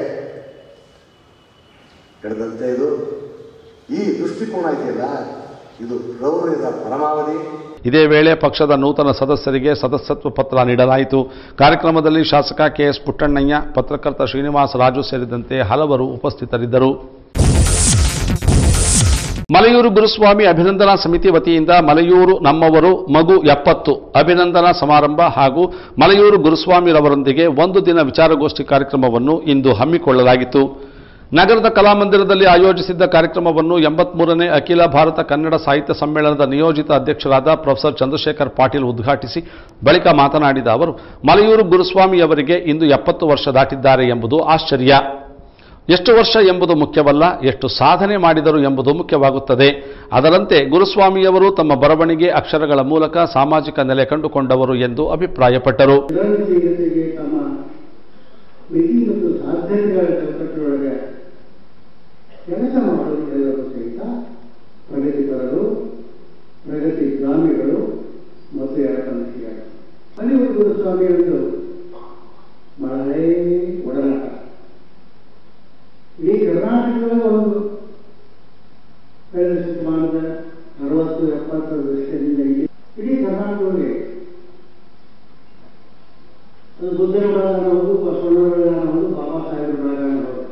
ಹಿಡಿದಂತೆ ಇದು ಈ ದೃಷ್ಟಿಕೋನ ಇದೆಯಲ್ಲ ಇದು ಪ್ರೌಢದ ಪರಮಾವಧಿ ಇದೇ ವೇಳೆ ಪಕ್ಷದ ನೂತನ ಸದಸ್ಯರಿಗೆ ಸದಸ್ಯತ್ವ ಪತ್ರ ನೀಡಲಾಯಿತು ಕಾರ್ಯಕ್ರಮದಲ್ಲಿ ಶಾಸಕ ಕೆಎಸ್ ಪುಟ್ಟಣ್ಣಯ್ಯ ಪತ್ರಕರ್ತ ಶ್ರೀನಿವಾಸ ರಾಜು ಸೇರಿದಂತೆ ಹಲವರು ಉಪಸ್ಥಿತರಿದ್ದರು ಮಲೆಯೂರು ಗುರುಸ್ವಾಮಿ ಅಭಿನಂದನಾ ಸಮಿತಿ ವತಿಯಿಂದ ಮಲೆಯೂರು ನಮ್ಮವರು ಮಗು ಎಪ್ಪತ್ತು ಅಭಿನಂದನಾ ಸಮಾರಂಭ ಹಾಗೂ ಮಲೆಯೂರು ಗುರುಸ್ವಾಮಿರವರೊಂದಿಗೆ ಒಂದು ದಿನ ವಿಚಾರಗೋಷ್ಠಿ ಕಾರ್ಯಕ್ರಮವನ್ನು ಇಂದು ಹಮ್ಮಿಕೊಳ್ಳಲಾಗಿತ್ತು ನಗರದ ಕಲಾಮಂದಿರದಲ್ಲಿ ಆಯೋಜಿಸಿದ್ದ ಕಾರ್ಯಕ್ರಮವನ್ನು ಎಂಬತ್ಮೂರನೇ ಅಖಿಲ ಭಾರತ ಕನ್ನಡ ಸಾಹಿತ್ಯ ಸಮ್ಮೇಳನದ ನಿಯೋಜಿತ ಅಧ್ಯಕ್ಷರಾದ ಪ್ರೊಫೆಸರ್ ಚಂದ್ರಶೇಖರ್ ಪಾಟೀಲ್ ಉದ್ಘಾಟಿಸಿ ಬಳಿಕ ಮಾತನಾಡಿದ ಅವರು ಮಲೆಯೂರು ಗುರುಸ್ವಾಮಿಯವರಿಗೆ ಇಂದು ಎಪ್ಪತ್ತು ವರ್ಷ ದಾಟಿದ್ದಾರೆ ಎಂಬುದು ಆಶ್ಚರ್ಯ ಎಷ್ಟು ವರ್ಷ ಎಂಬುದು ಮುಖ್ಯವಲ್ಲ ಎಷ್ಟು ಸಾಧನೆ ಮಾಡಿದರು ಎಂಬುದು ಮುಖ್ಯವಾಗುತ್ತದೆ ಅದರಂತೆ ಗುರುಸ್ವಾಮಿಯವರು ತಮ್ಮ ಬರವಣಿಗೆ ಅಕ್ಷರಗಳ ಮೂಲಕ ಸಾಮಾಜಿಕ ನೆಲೆ ಕಂಡುಕೊಂಡವರು ಎಂದು ಅಭಿಪ್ರಾಯಪಟ್ಟರು ಸೃಜನಶೀಲತೆಗೆ ತಮ್ಮ ಮಿತಿ ಮತ್ತು ಸಾಧ್ಯತೆಗಳ ಚೌಕಟ್ಟೊಳಗೆ ಕೆಲಸ ಮಾಡುತ್ತಿರುವರು ಸಹಿತ ಪ್ರಗತಿಪರರು ಪ್ರಗತಿಗಾಮಿಗಳು ಮತ್ತು ಎಡಪಂಥೀಯರು ಮನೆಯವರು ಗುರುಸ್ವಾಮಿಯವರು ಬಹಳೇ ಒಡನಾಟ ಈ ಕರ್ನಾಟಕದ ಒಂದು ಕಳೆದ ಶತಮಾನದ ಅರವತ್ತು ಎಪ್ಪತ್ತರ ದೃಷ್ಟಿಯಿಂದ ಇಡೀ ಇಡೀ ಕರ್ನಾಟಕದಲ್ಲಿ ಅದು ಬುದ್ಧರ ಬೆಳಗಾನ ಹೌದು ಬಸವಣ್ಣನ ಬೆಳಗಾನ ಹೌದು ಬಾಬಾ ಸಾಹೇಬರ ಬೆಳಗಾನ ಹೌದು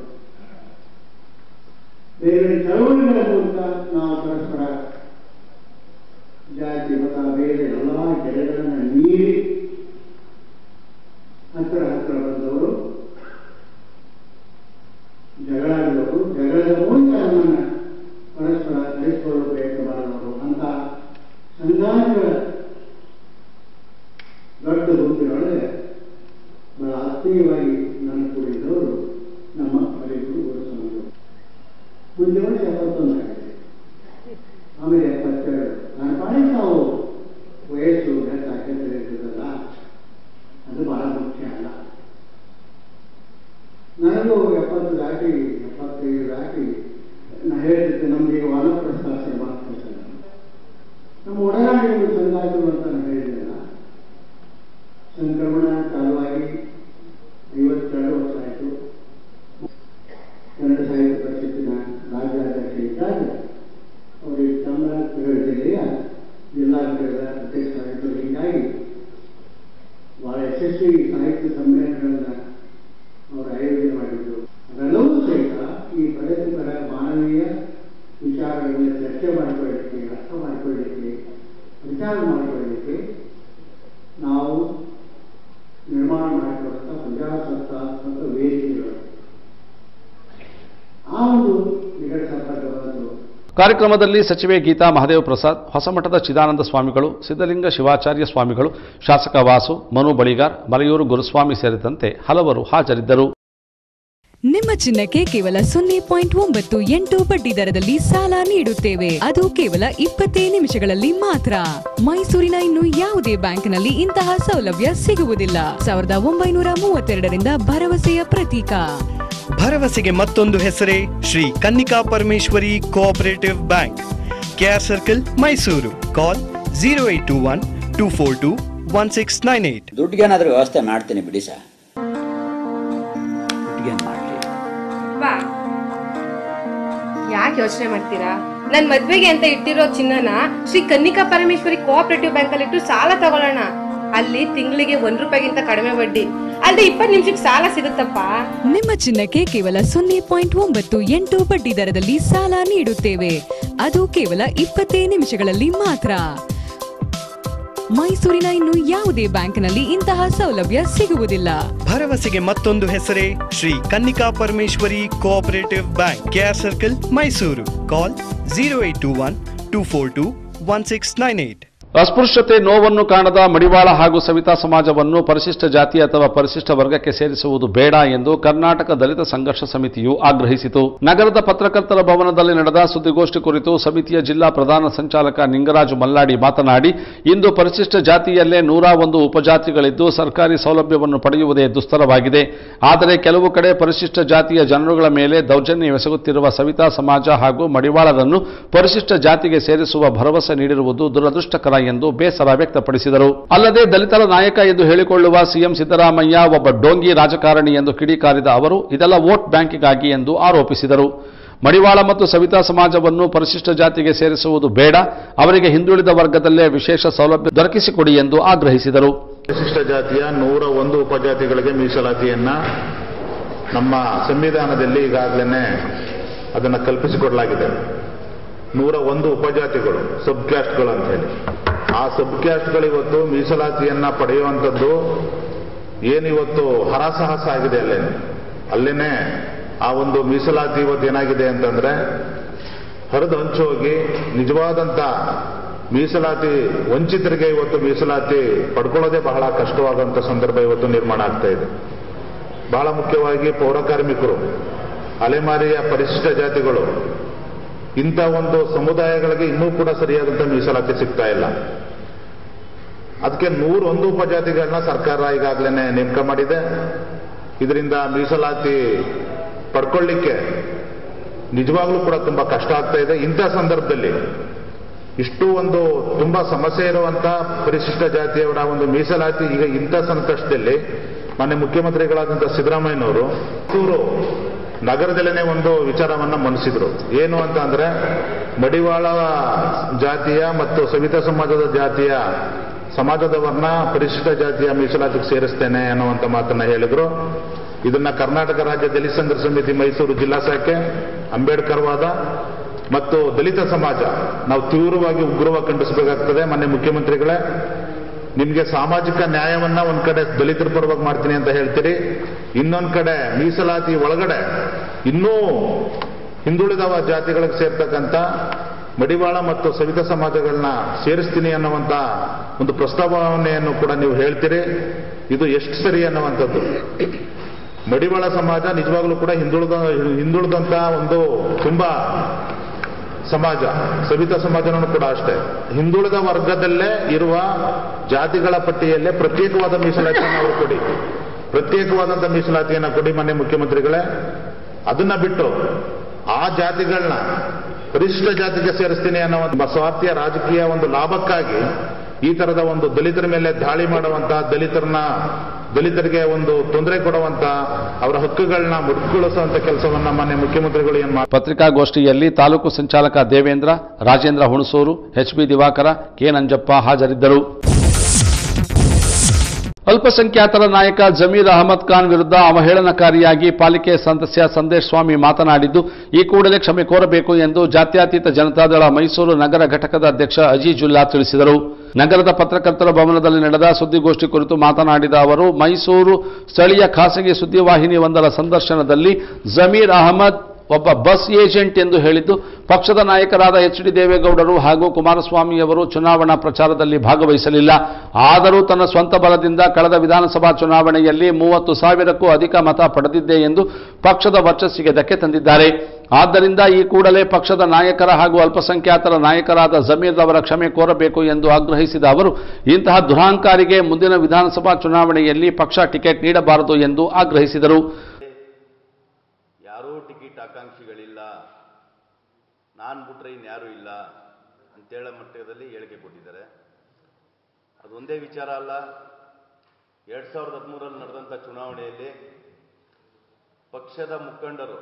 ಬೇರೆ ಬೇರೆ ಚಳವಳಿಗಳ ಮೂಲಕ ನಾವು ಪರಸ್ಪರ ಜಾತಿ ಮತ ಬೇರೆ ಎಲ್ಲ ಗೆಳೆಗಳನ್ನು ಮೀರಿ ಹತ್ತಿರ ಹತ್ತಿರ ಬಂದವರು ಜಗಳಾಡಿದವರು ಜಗಳದ ಮೂಲಕ ನಮ್ಮನ್ನು ಪರಸ್ಪರ ಕಲಿಸಿಕೊಳ್ಳುವ ಪ್ರಯತ್ನ ಮಾಡಿದವರು ಅಂತ ಸಂಘಾತಿಗಳ ದೊಡ್ಡ ಗುಂಪಿನೊಳಗೆ ಬಹಳ ಆತ್ಮೀಯವಾಗಿ ನಾನು ಕೂಡಿದ್ದವರು ನಮ್ಮ ಮನೆಯವರು ಗುರುಸ್ವಾಮಿಗಳು ಮುಂದೆ ವರ್ಷ ಎಪ್ಪತ್ತೊಂದಾಗಿದೆ ಆಮೇಲೆ ಎಪ್ಪತ್ತೆರಡು ನನ್ನ ಪಾಡಿಗೆ ನಾವು ವಯಸ್ಸು ಹೆಚ್ಚಾಗಿ ಮಾಡಿಕೊಳ್ಳಲಿಕ್ಕೆ ನಾವು ನಿರ್ಮಾಣ ಮಾಡಿಕೊಡುವಂಥ ಪ್ರಜಾಸತ್ತಾತ್ಮಕ ವೇದಿಕೆಗಳು ಆ ಒಂದು ನಿಕಟಸಂಪರ್ಕವನ್ನು ಕಾರ್ಯಕ್ರಮದಲ್ಲಿ ಸಚಿವೆ ಗೀತಾ ಮಹದೇವ ಪ್ರಸಾದ್ ಹೊಸಮಠದ ಚಿದಾನಂದ ಸ್ವಾಮಿಗಳು ಸಿದ್ಧಲಿಂಗ ಶಿವಾಚಾರ್ಯ ಸ್ವಾಮಿಗಳು ಶಾಸಕ ವಾಸು ಮನು ಬಳಿಗಾರ್ ಮಲೆಯೂರು ಗುರುಸ್ವಾಮಿ ಸೇರಿದಂತೆ ಹಲವರು ಹಾಜರಿದ್ದರು ನಿಮ್ಮ ಚಿನ್ನಕ್ಕೆ ಕೇವಲ ಸೊನ್ನೆ ಪಾಯಿಂಟ್ ಒಂಬತ್ತು ಎಂಟು ಬಡ್ಡಿ ದರದಲ್ಲಿ ಸಾಲ ನೀಡುತ್ತೇವೆ ಅದು ಕೇವಲ ಇಪ್ಪತ್ತೇ ನಿಮಿಷಗಳಲ್ಲಿ ಮಾತ್ರ ಮೈಸೂರಿನ ಇನ್ನು ಯಾವುದೇ ಬ್ಯಾಂಕ್ನಲ್ಲಿ ಇಂತಹ ಸೌಲಭ್ಯ ಸಿಗುವುದಿಲ್ಲ ಸಾವಿರದ ಒಂಬೈನೂರ ಮೂವತ್ತೆರಡರಿಂದ ಭರವಸೆಯ ಪ್ರತೀಕ ಭರವಸೆಗೆ ಮತ್ತೊಂದು ಹೆಸರೇ Shri Kannika Parameshwari cooperative bank K R circle Mysuru call zero eight two one two four two one six nine eight ದುಡ್ಡಿಗೇನಾದ್ರೂ ವ್ಯವಸ್ಥೆ ಮಾಡ್ತೀನಿ ಬಿಡಿ ಸರ್ ದುಡ್ಡಿಗೇನು ಮಾಡಲಿ ಬಾ ಯಾಕೆ ಯೋಚನೆ ಮಾಡ್ತೀರಾ ನನ್ ಮದ್ವೆಗೆ ಅಂತ ಇಟ್ಟಿರೋ ಚಿನ್ನನ ಶ್ರೀ ಕನ್ನಿಕಾ ಪರಮೇಶ್ವರಿ ಕೋಆಪರೇಟಿವ್ ಬ್ಯಾಂಕ್ ಅಲ್ಲಿ ಇಟ್ಟು ಸಾಲ ತಗೊಳ್ಳೋಣ ಅಲ್ಲಿ ತಿಂಗಳಿಗೆ ಒಂದ್ ರೂಪಾಯಿಗಿಂತ ಕಡಿಮೆ ಬಡ್ಡಿ ಅಲ್ಲದೆ ಇಪ್ಪತ್ ನಿಮಿಷಕ್ಕೆ ಸಾಲ ಸಿಗುತ್ತಪ್ಪ ನಿಮ್ಮ ಚಿನ್ನಕ್ಕೆ ಕೇವಲ ಸೊನ್ನೆ ಪಾಯಿಂಟ್ ಒಂಬತ್ತು ಎಂಟು ಬಡ್ಡಿ ದರದಲ್ಲಿ ಸಾಲ ನೀಡುತ್ತೇವೆ ಅದು ಕೇವಲ ಇಪ್ಪತ್ತೇ ನಿಮಿಷಗಳಲ್ಲಿ ಮಾತ್ರ ಮೈಸೂರಿನ ಇನ್ನು ಯಾವುದೇ ಬ್ಯಾಂಕ್ನಲ್ಲಿ ಇಂತಹ ಸೌಲಭ್ಯ ಸಿಗುವುದಿಲ್ಲ ಭರವಸೆಗೆ ಮತ್ತೊಂದು ಹೆಸರೇ Shri Kannika Parameshwari cooperative bank K R circle Mysuru call zero eight two one two four two one six nine eight ಅಸ್ಪೃಶ್ಯತೆ ನೋವನ್ನು ಕಾಣದ ಮಡಿವಾಳ ಹಾಗೂ ಸವಿತಾ ಸಮಾಜವನ್ನು ಪರಿಶಿಷ್ಟ ಜಾತಿ ಅಥವಾ ಪರಿಶಿಷ್ಟ ವರ್ಗಕ್ಕೆ ಸೇರಿಸುವುದು ಬೇಡ ಎಂದು ಕರ್ನಾಟಕ ದಲಿತ ಸಂಘರ್ಷ ಸಮಿತಿಯು ಆಗ್ರಹಿಸಿತು ನಗರದ ಪತ್ರಕರ್ತರ ಭವನದಲ್ಲಿ ನಡೆದ ಸುದ್ದಿಗೋಷ್ಠಿ ಕುರಿತು ಸಮಿತಿಯ ಜಿಲ್ಲಾ ಪ್ರಧಾನ ಸಂಚಾಲಕ ನಿಂಗರಾಜು ಮಲ್ಲಾಡಿ ಮಾತನಾಡಿ ಇಂದು ಪರಿಶಿಷ್ಟ ಜಾತಿಯಲ್ಲೇ ನೂರ ಒಂದು ಉಪಜಾತಿಗಳಿದ್ದು ಸರ್ಕಾರಿ ಸೌಲಭ್ಯವನ್ನು ಪಡೆಯುವುದೇ ದುಸ್ತರವಾಗಿದೆ ಆದರೆ ಕೆಲವು ಕಡೆ ಪರಿಶಿಷ್ಟ ಜಾತಿಯ ಜನರುಗಳ ಮೇಲೆ ದೌರ್ಜನ್ಯವೆಸಗುತ್ತಿರುವ ಸವಿತಾ ಸಮಾಜ ಹಾಗೂ ಮಡಿವಾಳರನ್ನು ಪರಿಶಿಷ್ಟ ಜಾತಿಗೆ ಸೇರಿಸುವ ಭರವಸೆ ನೀಡಿರುವುದು ದುರದೃಷ್ಟಕರ ಎಂದು ಬೇಸರ ವ್ಯಕ್ತಪಡಿಸಿದರು ಅಲ್ಲದೆ ದಲಿತರ ನಾಯಕ ಎಂದು ಹೇಳಿಕೊಳ್ಳುವ ಸಿಎಂ ಸಿದ್ದರಾಮಯ್ಯ ಒಬ್ಬ ಡೋಂಗಿ ರಾಜಕಾರಣಿ ಎಂದು ಕಿಡಿಕಾರಿದ ಅವರು ಇದೆಲ್ಲ ವೋಟ್ ಬ್ಯಾಂಕಿಗಾಗಿ ಎಂದು ಆರೋಪಿಸಿದರು ಮಡಿವಾಳ ಮತ್ತು ಸವಿತಾ ಸಮಾಜವನ್ನು ಪರಿಶಿಷ್ಟ ಜಾತಿಗೆ ಸೇರಿಸುವುದು ಬೇಡ ಅವರಿಗೆ ಹಿಂದುಳಿದ ವರ್ಗದಲ್ಲೇ ವಿಶೇಷ ಸೌಲಭ್ಯ ದೊರಕಿಸಿಕೊಡಿ ಎಂದು ಆಗ್ರಹಿಸಿದರು ಪರಿಶಿಷ್ಟ ಜಾತಿಯ ನೂರ ಒಂದು ಉಪಜಾತಿಗಳಿಗೆ ಮೀಸಲಾತಿಯನ್ನ ನಮ್ಮ ಸಂವಿಧಾನದಲ್ಲಿ ಈಗಾಗಲೇ ಅದನ್ನು ಕಲ್ಪಿಸಿಕೊಡಲಾಗಿದೆ ನೂರ ಒಂದು ಉಪಜಾತಿಗಳು ಸಬ್ ಕ್ಯಾಸ್ಟ್ಗಳು ಅಂತ ಹೇಳಿ ಆ ಸಬ್ ಕ್ಯಾಸ್ಟ್ಗಳು ಇವತ್ತು ಮೀಸಲಾತಿಯನ್ನ ಪಡೆಯುವಂಥದ್ದು ಏನಿವತ್ತು ಹರಸಾಹಸ ಆಗಿದೆ ಅಲ್ಲೇನೆ ಅಲ್ಲೇನೆ ಆ ಒಂದು ಮೀಸಲಾತಿ ಇವತ್ತು ಏನಾಗಿದೆ ಅಂತಂದ್ರೆ ಹರಿದು ಹಂಚು ಹೋಗಿ ನಿಜವಾದಂತ ಮೀಸಲಾತಿ ವಂಚಿತರಿಗೆ ಇವತ್ತು ಮೀಸಲಾತಿ ಪಡ್ಕೊಳ್ಳೋದೇ ಬಹಳ ಕಷ್ಟವಾದಂಥ ಸಂದರ್ಭ ಇವತ್ತು ನಿರ್ಮಾಣ ಆಗ್ತಾ ಇದೆ ಬಹಳ ಮುಖ್ಯವಾಗಿ ಪೌರ ಕಾರ್ಮಿಕರು ಅಲೆಮಾರಿಯ ಪರಿಶಿಷ್ಟ ಜಾತಿಗಳು ಇಂಥ ಒಂದು ಸಮುದಾಯಗಳಿಗೆ ಇನ್ನೂ ಕೂಡ ಸರಿಯಾದಂಥ ಮೀಸಲಾತಿ ಸಿಗ್ತಾ ಇಲ್ಲ ಅದಕ್ಕೆ ನೂರೊಂದು ಉಪಜಾತಿಗಳನ್ನ ಸರ್ಕಾರ ಈಗಾಗಲೇ ನೇಮಕ ಮಾಡಿದೆ ಇದರಿಂದ ಮೀಸಲಾತಿ ಪಡ್ಕೊಳ್ಳಿಕ್ಕೆ ನಿಜವಾಗ್ಲೂ ಕೂಡ ತುಂಬಾ ಕಷ್ಟ ಆಗ್ತಾ ಇದೆ ಇಂಥ ಸಂದರ್ಭದಲ್ಲಿ ಇಷ್ಟು ಒಂದು ತುಂಬಾ ಸಮಸ್ಯೆ ಇರುವಂತ ಪರಿಶಿಷ್ಟ ಜಾತಿಯವರ ಒಂದು ಮೀಸಲಾತಿ ಈಗ ಇಂಥ ಸಂಕಷ್ಟದಲ್ಲಿ ಮಾನ್ಯ ಮುಖ್ಯಮಂತ್ರಿಗಳಾದಂಥ ಸಿದ್ದರಾಮಯ್ಯನವರು ಇವರು ನಗರದಲ್ಲೇ ಒಂದು ವಿಚಾರವನ್ನ ಮನಸಿದ್ರು ಏನು ಅಂತ ಅಂದ್ರೆ ಮಡಿವಾಳ ಜಾತಿಯ ಮತ್ತು ಸವಿತಾ ಸಮಾಜದ ಜಾತಿಯ ಸಮಾಜದವರನ್ನ ಪರಿಶಿಷ್ಟ ಜಾತಿಯ ಮೀಸಲಾತಿಗೆ ಸೇರಿಸ್ತೇನೆ ಅನ್ನುವಂಥ ಮಾತನ್ನ ಹೇಳಿದ್ರು ಇದನ್ನ ಕರ್ನಾಟಕ ರಾಜ್ಯ ದಲಿತ ಸಂಘರ್ಷ ಸಮಿತಿ ಮೈಸೂರು ಜಿಲ್ಲಾ ಶಾಖೆ ಅಂಬೇಡ್ಕರ್ ವಾದ ಮತ್ತು ದಲಿತ ಸಮಾಜ ನಾವು ತೀವ್ರವಾಗಿ ಉಗ್ರವಾಗಿ ಖಂಡಿಸಬೇಕಾಗ್ತದೆ ಮಾನ್ಯ ಮುಖ್ಯಮಂತ್ರಿಗಳೇ ನಿಮ್ಗೆ ಸಾಮಾಜಿಕ ನ್ಯಾಯವನ್ನ ಒಂದ್ ಕಡೆ ದಲಿತರ ಪರವಾಗಿ ಮಾಡ್ತೀನಿ ಅಂತ ಹೇಳ್ತೀರಿ ಇನ್ನೊಂದ್ ಕಡೆ ಮೀಸಲಾತಿ ಒಳಗಡೆ ಇನ್ನೂ ಹಿಂದುಳಿದ ಜಾತಿಗಳಿಗೆ ಸೇರ್ತಕ್ಕಂಥ ಮಡಿವಾಳ ಮತ್ತು ಸವಿತಾ ಸಮಾಜಗಳನ್ನ ಸೇರಿಸ್ತೀನಿ ಅನ್ನುವಂಥ ಒಂದು ಪ್ರಸ್ತಾವನೆಯನ್ನು ಕೂಡ ನೀವು ಹೇಳ್ತೀರಿ ಇದು ಎಷ್ಟು ಸರಿ ಅನ್ನುವಂಥದ್ದು ಮಡಿವಾಳ ಸಮಾಜ ನಿಜವಾಗ್ಲೂ ಕೂಡ ಹಿಂದುಳಿದ ಹಿಂದುಳಿದಂತ ಒಂದು ತುಂಬಾ ಸಮಾಜ ಸವಿತಾ ಸಮಾಜನೂ ಕೂಡ ಅಷ್ಟೇ ಹಿಂದುಳಿದ ವರ್ಗದಲ್ಲೇ ಇರುವ ಜಾತಿಗಳ ಪಟ್ಟಿಯಲ್ಲೇ ಪ್ರತ್ಯೇಕವಾದ ಮೀಸಲಾತಿಯನ್ನು ಅವರು ಕೊಡಿ ಪ್ರತ್ಯೇಕವಾದಂಥ ಮೀಸಲಾತಿಯನ್ನು ಕೊಡಿ ಮಾನ್ಯ ಮುಖ್ಯಮಂತ್ರಿಗಳೇ ಅದನ್ನ ಬಿಟ್ಟು ಆ ಜಾತಿಗಳನ್ನ ಪರಿಶಿಷ್ಟ ಜಾತಿಗೆ ಸೇರಿಸ್ತೀನಿ ಅನ್ನೋ ಒಂದು ಸ್ವಾರ್ಥೀಯ ರಾಜಕೀಯ ಒಂದು ಲಾಭಕ್ಕಾಗಿ ಈ ತರದ ಒಂದು ದಲಿತರ ಮೇಲೆ ದಾಳಿ ಮಾಡುವಂತ ದಲಿತರನ್ನ ದಲಿತರಿಗೆ ಒಂದು ತೊಂದರೆ ಕೊಡುವಂತ ಅವರ ಹಕ್ಕುಗಳನ್ನ ಮುಟ್ಗೊಳಿಸುವಂತ ಕೆಲಸವನ್ನ ಮಾನ್ಯ ಮುಖ್ಯಮಂತ್ರಿಗಳು ಏನ್ ಮಾಡ್ತಾರೆ ಪತ್ರಿಕಾಗೋಷ್ಠಿಯಲ್ಲಿ ತಾಲೂಕು ಸಂಚಾಲಕ Devendra Rajendra Hunsur H B Diwakara K Nanjappa ಹಾಜರಿದ್ದರು ಅಲ್ಪಸಂಖ್ಯಾತರ ನಾಯಕ ಜಮೀರ್ ಅಹಮದ್ ಖಾನ್ ವಿರುದ್ಧ ಅವಹೇಳನಕಾರಿಯಾಗಿ ಪಾಲಿಕೆ ಸದಸ್ಯ ಸಂದೇಶ್ ಸ್ವಾಮಿ ಮಾತನಾಡಿದ್ದು ಈ ಕೂಡಲೇ ಕ್ಷಮೆ ಕೋರಬೇಕು ಎಂದು ಜಾತ್ಯತೀತ ಜನತಾದಳ ಮೈಸೂರು ನಗರ ಘಟಕದ ಅಧ್ಯಕ್ಷ ಅಜೀಜುಲ್ಲಾ ತಿಳಿಸಿದರು ನಗರದ ಪತ್ರಕರ್ತರ ಭವನದಲ್ಲಿ ನಡೆದ ಸುದ್ದಿಗೋಷ್ಠಿ ಕುರಿತು ಮಾತನಾಡಿದ ಅವರು ಮೈಸೂರು ಸ್ಥಳೀಯ ಖಾಸಗಿ ಸುದ್ದಿವಾಹಿನಿ ಒಂದರ ಸಂದರ್ಶನದಲ್ಲಿ ಜಮೀರ್ ಅಹಮದ್ ಒಬ್ಬ ಬಸ್ ಏಜೆಂಟ್ ಎಂದು ಹೇಳಿದ್ದು ಪಕ್ಷದ ನಾಯಕರಾದ ಎಚ್ ಡಿ ದೇವೇಗೌಡರು ಹಾಗೂ ಕುಮಾರಸ್ವಾಮಿಯವರು ಚುನಾವಣಾ ಪ್ರಚಾರದಲ್ಲಿ ಭಾಗವಹಿಸಲಿಲ್ಲ ಆದರೂ ತನ್ನ ಸ್ವಂತ ಬಲದಿಂದ ಕಳೆದ ವಿಧಾನಸಭಾ ಚುನಾವಣೆಯಲ್ಲಿ ಮೂವತ್ತು ಸಾವಿರಕ್ಕೂ ಅಧಿಕ ಮತ ಪಡೆದಿದ್ದೆ ಎಂದು ಪಕ್ಷದ ವರ್ಚಸ್ಸಿಗೆ ಧಕ್ಕೆ ತಂದಿದ್ದಾರೆ ಆದ್ದರಿಂದ ಈ ಕೂಡಲೇ ಪಕ್ಷದ ನಾಯಕರ ಹಾಗೂ ಅಲ್ಪಸಂಖ್ಯಾತರ ನಾಯಕರಾದ ಜಮೀರ್ ಅವರ ಕ್ಷಮೆ ಕೋರಬೇಕು ಎಂದು ಆಗ್ರಹಿಸಿದ ಅವರು ಇಂತಹ ದುರಹಂಕಾರಿಗೆ ಮುಂದಿನ ವಿಧಾನಸಭಾ ಚುನಾವಣೆಯಲ್ಲಿ ಪಕ್ಷ ಟಿಕೆಟ್ ನೀಡಬಾರದು ಎಂದು ಆಗ್ರಹಿಸಿದರು ಯಾರೂ ಟಿಕೆಟ್ ಆಕಾಂಕ್ಷಿಗಳಿಲ್ಲ ನಾನು ಬಿಟ್ರೆ ಇನ್ಯಾರೂ ಇಲ್ಲ ಅಂತೇಳೋ ಮಟ್ಟದಲ್ಲಿ ಹೇಳಿಕೆ ಕೊಟ್ಟಿದ್ದಾರೆ ಅದೊಂದೇ ವಿಚಾರ ಅಲ್ಲ ಎರಡು ಸಾವಿರದ ಹದಿಮೂರರಲ್ಲಿ ನಡೆದಂಥ ಚುನಾವಣೆಯಲ್ಲಿ ಪಕ್ಷದ ಮುಖಂಡರು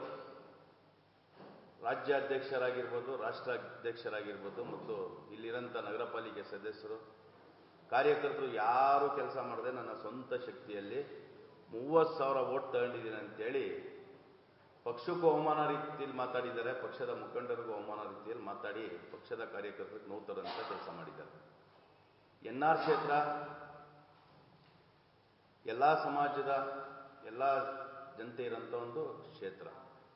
ರಾಜ್ಯಾಧ್ಯಕ್ಷರಾಗಿರ್ಬೋದು ರಾಷ್ಟ್ರಾಧ್ಯಕ್ಷರಾಗಿರ್ಬೋದು ಮತ್ತು ಇಲ್ಲಿರೋಂಥ ನಗರ ಪಾಲಿಕೆ ಸದಸ್ಯರು ಕಾರ್ಯಕರ್ತರು ಯಾರೂ ಕೆಲಸ ಮಾಡದೆ ನನ್ನ ಸ್ವಂತ ಶಕ್ತಿಯಲ್ಲಿ ಮೂವತ್ತು ಸಾವಿರ ಓಟ್ ತಗೊಂಡಿದ್ದೀನಿ ಅಂತೇಳಿ ಪಕ್ಷಕ್ಕೂ ಅವಮಾನ ರೀತಿಯಲ್ಲಿ ಮಾತಾಡಿದ್ದಾರೆ ಪಕ್ಷದ ಮುಖಂಡರಿಗೂ ಅವಮಾನ ರೀತಿಯಲ್ಲಿ ಮಾತಾಡಿ ಪಕ್ಷದ ಕಾರ್ಯಕರ್ತರಿಗೆ ನೋವು ತರಂತ ಕೆಲಸ ಮಾಡಿದ್ದಾರೆ ಎನ್ ಆರ್ ಕ್ಷೇತ್ರ ಎಲ್ಲ ಸಮಾಜದ ಎಲ್ಲ ಜನತೆ ಇರೋಂಥ ಒಂದು ಕ್ಷೇತ್ರ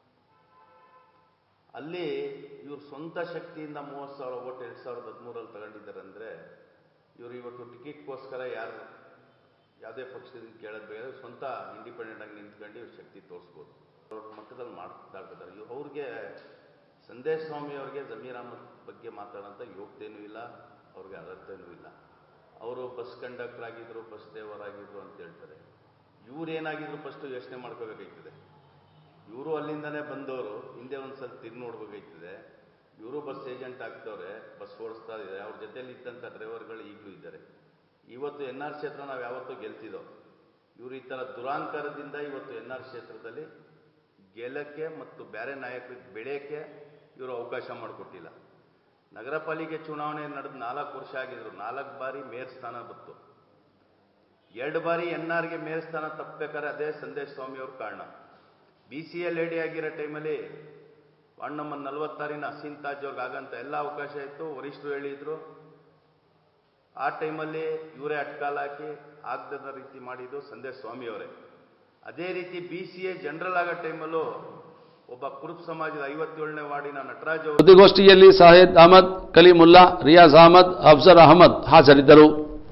ಅಲ್ಲಿ ಇವ್ರ ಸ್ವಂತ ಶಕ್ತಿಯಿಂದ ಮೂವತ್ತು ಸಾವಿರ ಓಟ್ ಎರಡು ಸಾವಿರದ ಹದಿಮೂರಲ್ಲಿ ತಗೊಂಡಿದ್ದಾರೆ ಅಂದರೆ ಇವರು ಇವತ್ತು ಟಿಕೆಟ್ಗೋಸ್ಕರ ಯಾರು ಯಾವುದೇ ಪಕ್ಷದಿಂದ ಕೇಳೋದು ಬೇಕಾದ್ರೆ ಸ್ವಂತ ಇಂಡಿಪೆಂಡೆಂಟ್ ಆಗಿ ನಿಂತ್ಕೊಂಡು ಇವ್ರ ಶಕ್ತಿ ತೋರಿಸ್ಬೋದು ಅವ್ರ ಮಟ್ಟದಲ್ಲಿ ಮಾತಾಡ್ತಾರೆ ಇವ್ ಅವ್ರಿಗೆ ಸಂದೇಶ್ ಸ್ವಾಮಿ ಅವ್ರಿಗೆ ಜಮೀರ್ ಅಹಮದ್ ಬಗ್ಗೆ ಮಾತಾಡೋಂಥ ಯೋಗ್ಯತೆಯೂ ಇಲ್ಲ ಅವ್ರಿಗೆ ಅರ್ಹತೆಯೂ ಇಲ್ಲ ಅವರು ಬಸ್ ಕಂಡಕ್ಟರ್ ಆಗಿದ್ರು ಬಸ್ ಡ್ರೈವರ್ ಆಗಿದ್ರು ಅಂತ ಹೇಳ್ತಾರೆ ಇವ್ರು ಏನಾಗಿದ್ರು ಫಸ್ಟು ಯೋಚನೆ ಮಾಡ್ಕೋಬೇಕಾಗ್ತದೆ ಇವರು ಅಲ್ಲಿಂದನೇ ಬಂದವರು ಹಿಂದೆ ಒಂದ್ಸಲ ತಿರುಗಿ ನೋಡ್ಬೇಕಾಗ್ತದೆ ಇವರು ಬಸ್ ಏಜೆಂಟ್ ಆಗ್ತವ್ರೆ ಬಸ್ ಓಡಿಸ್ತಾ ಇದ್ದಾರೆ ಅವ್ರ ಜೊತೆಲಿ ಇದ್ದಂಥ ಡ್ರೈವರ್ಗಳು ಈಗಲೂ ಇದ್ದಾರೆ ಇವತ್ತು ಎನ್ ಆರ್ ಕ್ಷೇತ್ರ ನಾವು ಯಾವತ್ತೂ ಗೆಲ್ತಿದ್ದೋ ಇವರು ಈ ಥರ ದುರಾಂಕಾರದಿಂದ ಇವತ್ತು ಎನ್ ಆರ್ ಕ್ಷೇತ್ರದಲ್ಲಿ ಗೆಲ್ಲಕ್ಕೆ ಮತ್ತು ಬೇರೆ ನಾಯಕರಿಗೆ ಬೆಳೆಯೋಕ್ಕೆ ಇವರು ಅವಕಾಶ ಮಾಡಿಕೊಟ್ಟಿಲ್ಲ ನಗರ ಪಾಲಿಕೆ ಚುನಾವಣೆ ನಡೆದು ನಾಲ್ಕು ವರ್ಷ ಆಗಿದ್ರು ನಾಲ್ಕು ಬಾರಿ ಮೇಯರ್ ಸ್ಥಾನ ಬಂತು ಎರಡು ಬಾರಿ ಎನ್ ಆರ್ಗೆ ಮೇಯರ್ ಸ್ಥಾನ ತಪ್ಪಬೇಕಾದ್ರೆ ಅದೇ ಸಂದೇಶ್ ಸ್ವಾಮಿ ಅವ್ರ ಕಾರಣ ಬಿ ಸಿ ಎಲ್ ಲೇಡಿ ಆಗಿರೋ ಟೈಮಲ್ಲಿ ಅಣ್ಣಮ್ಮ ನಲವತ್ತಾರಿನ ಹಸೀನ್ ತಾಜ್ ಅವ್ರಿಗೆ ಆಗಂತ ಎಲ್ಲ ಅವಕಾಶ ಇತ್ತು ವರಿಷ್ಠರು ಹೇಳಿದ್ರು ಆ ಟೈಮಲ್ಲಿ ಇವರೇ ಅಟ್ಕಾಲ ಹಾಕಿ ಆಗದ ರೀತಿ ಮಾಡಿದ್ದು ಸಂದೇಶ್ ಸ್ವಾಮಿ ಅವರೇ ಅದೇ ರೀತಿ ಬಿ ಸಿ ಎ ಜನರಲ್ ಆಗೋ ಟೈಮಲ್ಲೂ ಒಬ್ಬ ಕುರುಬ್ ಸಮಾಜದ ಐವತ್ತೇಳನೇ ವಾರ್ಡಿನ ನಟರಾಜ್ ಅವರು ಸುದ್ದಿಗೋಷ್ಠಿಯಲ್ಲಿ ಸಾಹಿದ್ ಅಹಮದ್ ಕಲೀಮುಲ್ಲಾ ರಿಯಾಜ್ ಅಹಮದ್ ಅಫ್ಜರ್ ಅಹಮದ್ ಹಾಜರಿದ್ದರು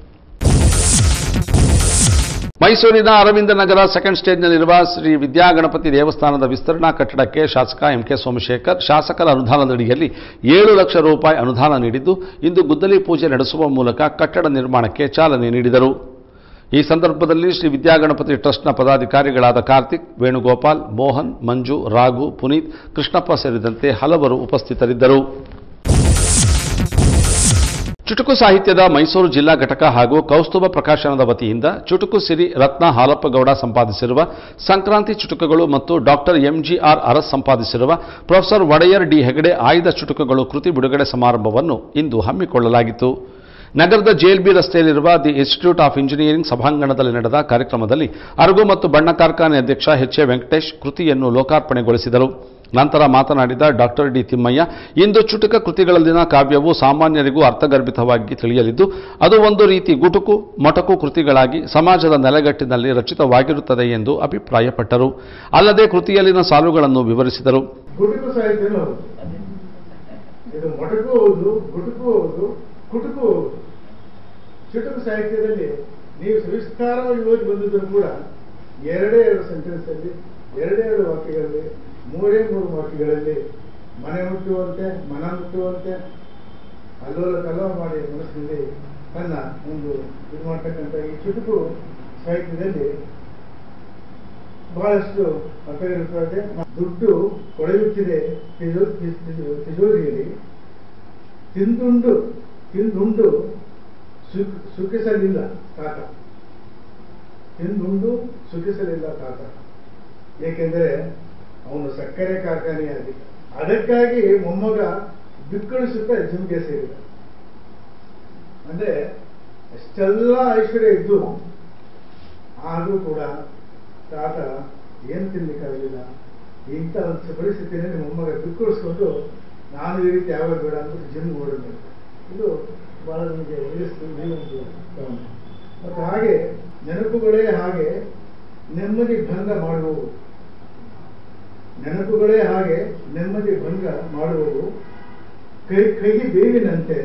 ಮೈಸೂರಿನ ಅರವಿಂದ ನಗರ ಸೆಕೆಂಡ್ ಸ್ಟೇಜ್ನಲ್ಲಿರುವ ಶ್ರೀ ವಿದ್ಯಾಗಣಪತಿ ದೇವಸ್ಥಾನದ ವಿಸ್ತರಣಾ ಕಟ್ಟಡಕ್ಕೆ ಶಾಸಕ ಎಂಕೆ ಸೋಮಶೇಖರ್ ಶಾಸಕರ ಅನುದಾನದಡಿಯಲ್ಲಿ ಏಳು ಲಕ್ಷ ರೂಪಾಯಿ ಅನುದಾನ ನೀಡಿದ್ದು ಇಂದು ಗುದ್ದಲಿ ಪೂಜೆ ನಡೆಸುವ ಮೂಲಕ ಕಟ್ಟಡ ನಿರ್ಮಾಣಕ್ಕೆ ಚಾಲನೆ ನೀಡಿದರು ಈ ಸಂದರ್ಭದಲ್ಲಿ ಶ್ರೀ ವಿದ್ಯಾಗಣಪತಿ ಟ್ರಸ್ಟ್ನ ಪದಾಧಿಕಾರಿಗಳಾದ ಕಾರ್ತಿಕ್ ವೇಣುಗೋಪಾಲ್ ಮೋಹನ್ ಮಂಜು ರಾಘು ಪುನೀತ್ ಕೃಷ್ಣಪ್ಪ ಸೇರಿದಂತೆ ಹಲವರು ಉಪಸ್ಥಿತರಿದ್ದರು ಚುಟುಕು ಸಾಹಿತ್ಯದ ಮೈಸೂರು ಜಿಲ್ಲಾ ಘಟಕ ಹಾಗೂ ಕೌಸ್ತುಭ ಪ್ರಕಾಶನದ ವತಿಯಿಂದ ಚುಟುಕು ಸಿರಿ ರತ್ನ ಹಾಲಪ್ಪಗೌಡ ಸಂಪಾದಿಸಿರುವ ಸಂಕ್ರಾಂತಿ ಚುಟುಕುಗಳು ಮತ್ತು ಡಾಕ್ಟರ್ ಎಂಜಿಆರ್ ಅರಸ್ ಸಂಪಾದಿಸಿರುವ ಪ್ರೊಫೆಸರ್ ಒಡೆಯರ್ ಡಿ ಹೆಗಡೆ ಆಯ್ದ ಚುಟುಕುಗಳು ಕೃತಿ ಬಿಡುಗಡೆ ಸಮಾರಂಭವನ್ನು ಇಂದು ಹಮ್ಮಿಕೊಳ್ಳಲಾಗಿತ್ತು ನಗರದ ಜೆಎಲ್ಬಿ ರಸ್ತೆಯಲ್ಲಿರುವ ದಿ ಇನ್ಸ್ಟಿಟ್ಯೂಟ್ ಆಫ್ ಇಂಜಿನಿಯರಿಂಗ್ ಸಭಾಂಗಣದಲ್ಲಿ ನಡೆದ ಕಾರ್ಯಕ್ರಮದಲ್ಲಿ ಅರಗು ಮತ್ತು ಬಣ್ಣ ಕಾರ್ಖಾನೆ ಅಧ್ಯಕ್ಷ ಎಚ್ ಎ ವೆಂಕಟೇಶ್ ಕೃತಿಯನ್ನು ಲೋಕಾರ್ಪಣೆಗೊಳಿಸಿದರು ನಂತರ ಮಾತನಾಡಿದ ಡಾಕ್ಟರ್ ಡಿ ತಿಮ್ಮಯ್ಯ ಇಂದು ಚುಟುಕ ಕೃತಿಗಳಲ್ಲಿನ ಕಾವ್ಯವು ಸಾಮಾನ್ಯರಿಗೂ ಅರ್ಥಗರ್ಭಿತವಾಗಿ ತಿಳಿಯಲಿದ್ದು ಅದು ಒಂದು ರೀತಿ ಗುಟುಕು ಮೊಟಕು ಕೃತಿಗಳಾಗಿ ಸಮಾಜದ ನೆಲೆಗಟ್ಟಿನಲ್ಲಿ ರಚಿತವಾಗಿರುತ್ತದೆ ಎಂದು ಅಭಿಪ್ರಾಯಪಟ್ಟರು ಅಲ್ಲದೆ ಕೃತಿಯಲ್ಲಿನ ಸಾಲುಗಳನ್ನು ವಿವರಿಸಿದರು ಗುಟುಕು ಸಾಹಿತ್ಯನೂ ಹೌದು ಇದು ಮೊಟಕು ಹೌದು ಗುಟುಕು ಹೌದು ಕುಟುಕು ಹೌದು ಚುಟುಕು ಸಾಹಿತ್ಯದಲ್ಲಿ ನೀವು ಸವಿಸ್ತಾರವಾಗಿ ಓದಿ ಬಂದಿದ್ದರೂ ಕೂಡ ಎರಡೇ ಎರಡು ಸೆಂಟೆನ್ಸ್ ಅಲ್ಲಿ ಎರಡೇ ಎರಡು ವಾಕ್ಯಗಳಲ್ಲಿ ಮೂರೇ ಮೂರು ವಾಕ್ಯಗಳಲ್ಲಿ ಮನೆ ಮುಟ್ಟುವಂತೆ ಮನ ಮುಟ್ಟುವಂತೆ ಅಲ್ಲೋಲ ಕಲವ ಮಾಡಿ ಮನಸ್ಸಿನಲ್ಲಿ ತನ್ನ ಒಂದು ಇದು ಮಾಡ್ತಕ್ಕಂಥ ಈ ಚುಟುಕು ಸಾಹಿತ್ಯದಲ್ಲಿ ಬಹಳಷ್ಟು ಅರ್ಥಗಳಿರುತ್ತದೆ ದುಡ್ಡು ಕೊಳೆಯುತ್ತಿದೆ ತಿಜೋ- ತಿ- ತಿ- ತಿಜೋರಿಯಲ್ಲಿ ತಿಂದುಂಡು ತಿಂದುಂಡು ಸುಖ ಸುಖಿಸಲಿಲ್ಲ ತಾತ ತಿಂದುಂಡು ಸುಖಿಸಲಿಲ್ಲ ತಾತ ಏಕೆಂದರೆ ಅವನು ಸಕ್ಕರೆ ಕಾರ್ಖಾನೆಯಾಗಿ ಅದಕ್ಕಾಗಿ ಮೊಮ್ಮಗ ಬಿಕ್ಕಳಿಸುತ್ತಾ ಜಿಮ್ಗೆ ಸೇರಿದ ಅಂದ್ರೆ ಅಷ್ಟೆಲ್ಲ ಐಶ್ವರ್ಯ ಇದ್ದು ಆದರೂ ಕೂಡ ತಾತ ಏನು ತಿನ್ಲಿಕ್ಕಾಗಲಿಲ್ಲ ಇಂಥ ಒಂದು ಪರಿಸ್ಥಿತಿಯಲ್ಲಿ ನಿಮ್ಮ ಮೊಮ್ಮಗ ಬಿಕ್ಕಳಿಸ್ಕೊಂಡು ನಾನು ಈ ರೀತಿ ಯಾವಾಗ ಬೇಡ ಅಂದ್ಬಿಟ್ಟು ಜಿಮ್ ಓಡಿದ್ರು ಇದು ಬಹಳ ನಿಮಗೆ ವಯಸ್ಸು ನೀವೊಂದು ಭಾವನೆ. ಮತ್ತು ಹಾಗೆ ನೆನಪುಗಳೇ ಹಾಗೆ ನೆಮ್ಮದಿ ಭಂಗ ಮಾಡುವವು ನೆನಪುಗಳೇ ಹಾಗೆ ನೆಮ್ಮದಿ ಭಂಗ ಮಾಡುವವು ಕೈ ಕಹಿ ಬೇವಿನಂತೆ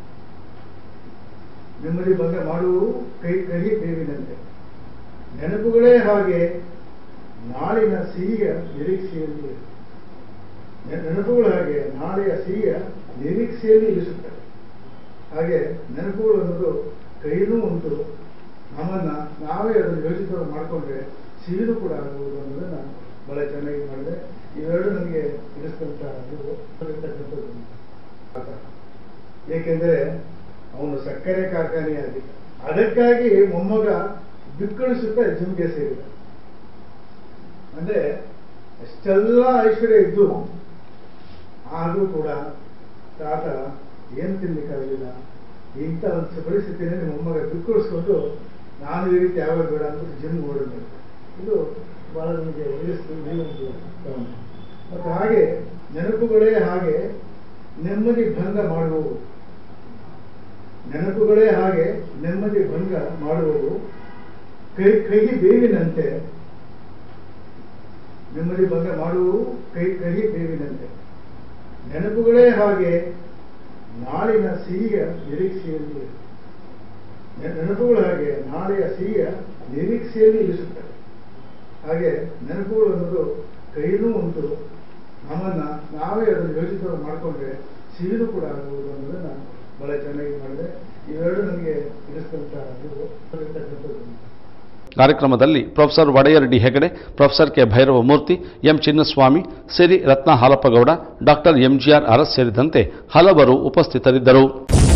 ನೆಮ್ಮದಿ ಭಂಗ ಮಾಡುವವು ಕೈ ಕಹಿ ಬೇವಿನಂತೆ ನೆನಪುಗಳೇ ಹಾಗೆ ನಾಳಿನ ಸಿಹಿಯ ನಿರೀಕ್ಷೆಯಲ್ಲಿ ne- ನೆನಪುಗಳು ಹಾಗೆ ನಾಳೆಯ ಸಿಹಿಯ ನಿರೀಕ್ಷೆಯಲ್ಲಿ ಇರಿಸುತ್ತವೆ ಹಾಗೆ ನೆನಪುಗಳು ಅನ್ನೋದು ಕೈನೂ ಉಂಟು ನಮ್ಮನ್ನ ನಾವೇ ಅದನ್ನು ಯೋಚಿತ ಮಾಡಿಕೊಂಡ್ರೆ ಸಿಹಿನೂ ಕೂಡ ಆಗಬಹುದು ಅನ್ನೋದನ್ನ ಬಹಳ ಚೆನ್ನಾಗಿ ಮಾಡಿದೆ ಇವೆರಡು ನನಗೆ ಇರಿಸಿದಂತ ಇದು ಇರ್ತಕ್ಕಂಥದ್ದು. ಏಕೆಂದರೆ ಅವನು ಸಕ್ಕರೆ ಕಾರ್ಖಾನೆಯಾಗಿ ಅದಕ್ಕಾಗಿ ಮೊಮ್ಮಗ ಬಿಕ್ಕಳಿಸುತ್ತಾ ಜಿಮ್ಗೆ ಸೇರಿದ ಅಂದ್ರೆ ಅಷ್ಟೆಲ್ಲ ಐಶ್ವರ್ಯ ಇದ್ದು ಆದರೂ ಕೂಡ ತಾತ ಏನು ತಿನ್ಲಿಕ್ಕಾಗಲಿಲ್ಲ ಇಂಥ ಒಂದು ಪರಿಸ್ಥಿತಿಯಲ್ಲಿ ನಿಮ್ಮ ಮೊಮ್ಮಗ ಬಿಕ್ಕಳಿಸ್ಕೊಂಡು ನಾನು ಈ ರೀತಿ ಯಾವಾಗ ಬೇಡ ಅಂದ್ಬಿಟ್ಟು ಜಿಮ್ ಓಡಿದ್ರು ಇದು ಬಹಳ ನಿಮಗೆ ವಯಸ್ಸು ನೀವೊಂದು ಭಾವನೆ. ಮತ್ತು ಹಾಗೆ ನೆನಪುಗಳೇ ಹಾಗೆ ನೆಮ್ಮದಿ ಭಂಗ ಮಾಡುವವು ನೆನಪುಗಳೇ ಹಾಗೆ ನೆಮ್ಮದಿ ಭಂಗ ಮಾಡುವವು ಕೈ ಕಹಿ ಬೇವಿನಂತೆ ನೆಮ್ಮದಿ ಭಂಗ ಮಾಡುವವು ಕೈ ಕಹಿ ಬೇವಿನಂತೆ ನೆನಪುಗಳೇ ಹಾಗೆ ನಾಳಿನ ಸಿಹಿಯ ನಿರೀಕ್ಷೆಯಲ್ಲಿ ne- ನೆನಪುಗಳು ಹಾಗೆ ನಾಳೆಯ ಸಿಹಿಯ ನಿರೀಕ್ಷೆಯಲ್ಲಿ ಇರಿಸುತ್ತವೆ ಹಾಗೆ ನೆನಪುಗಳು ಅನ್ನೋದು ಕೈನೂ ಉಂಟು ನಮ್ಮನ್ನ ನಾವೇ ಅದನ್ನು ಯೋಚಿತ ಮಾಡಿಕೊಂಡ್ರೆ ಸಿಹಿನೂ ಕೂಡ ಆಗಬಹುದು ಅನ್ನೋದನ್ನ ಬಹಳ ಚೆನ್ನಾಗಿ ಮಾಡಿದೆ ಇವೆರಡು ನನಗೆ ಇರಿಸಿದಂತ ಇದು ಇರ್ತಕ್ಕಂಥದ್ದು ಕಾರ್ಯಕ್ರಮದಲ್ಲಿ professor Odeyar D Hegde professor K Bhairavamurthy M Chinnaswamy Siri Ratna Halappagowda doctor M G R Aras ಸೇರಿದಂತೆ ಹಲವರು ಉಪಸ್ಥಿತರಿದ್ದರು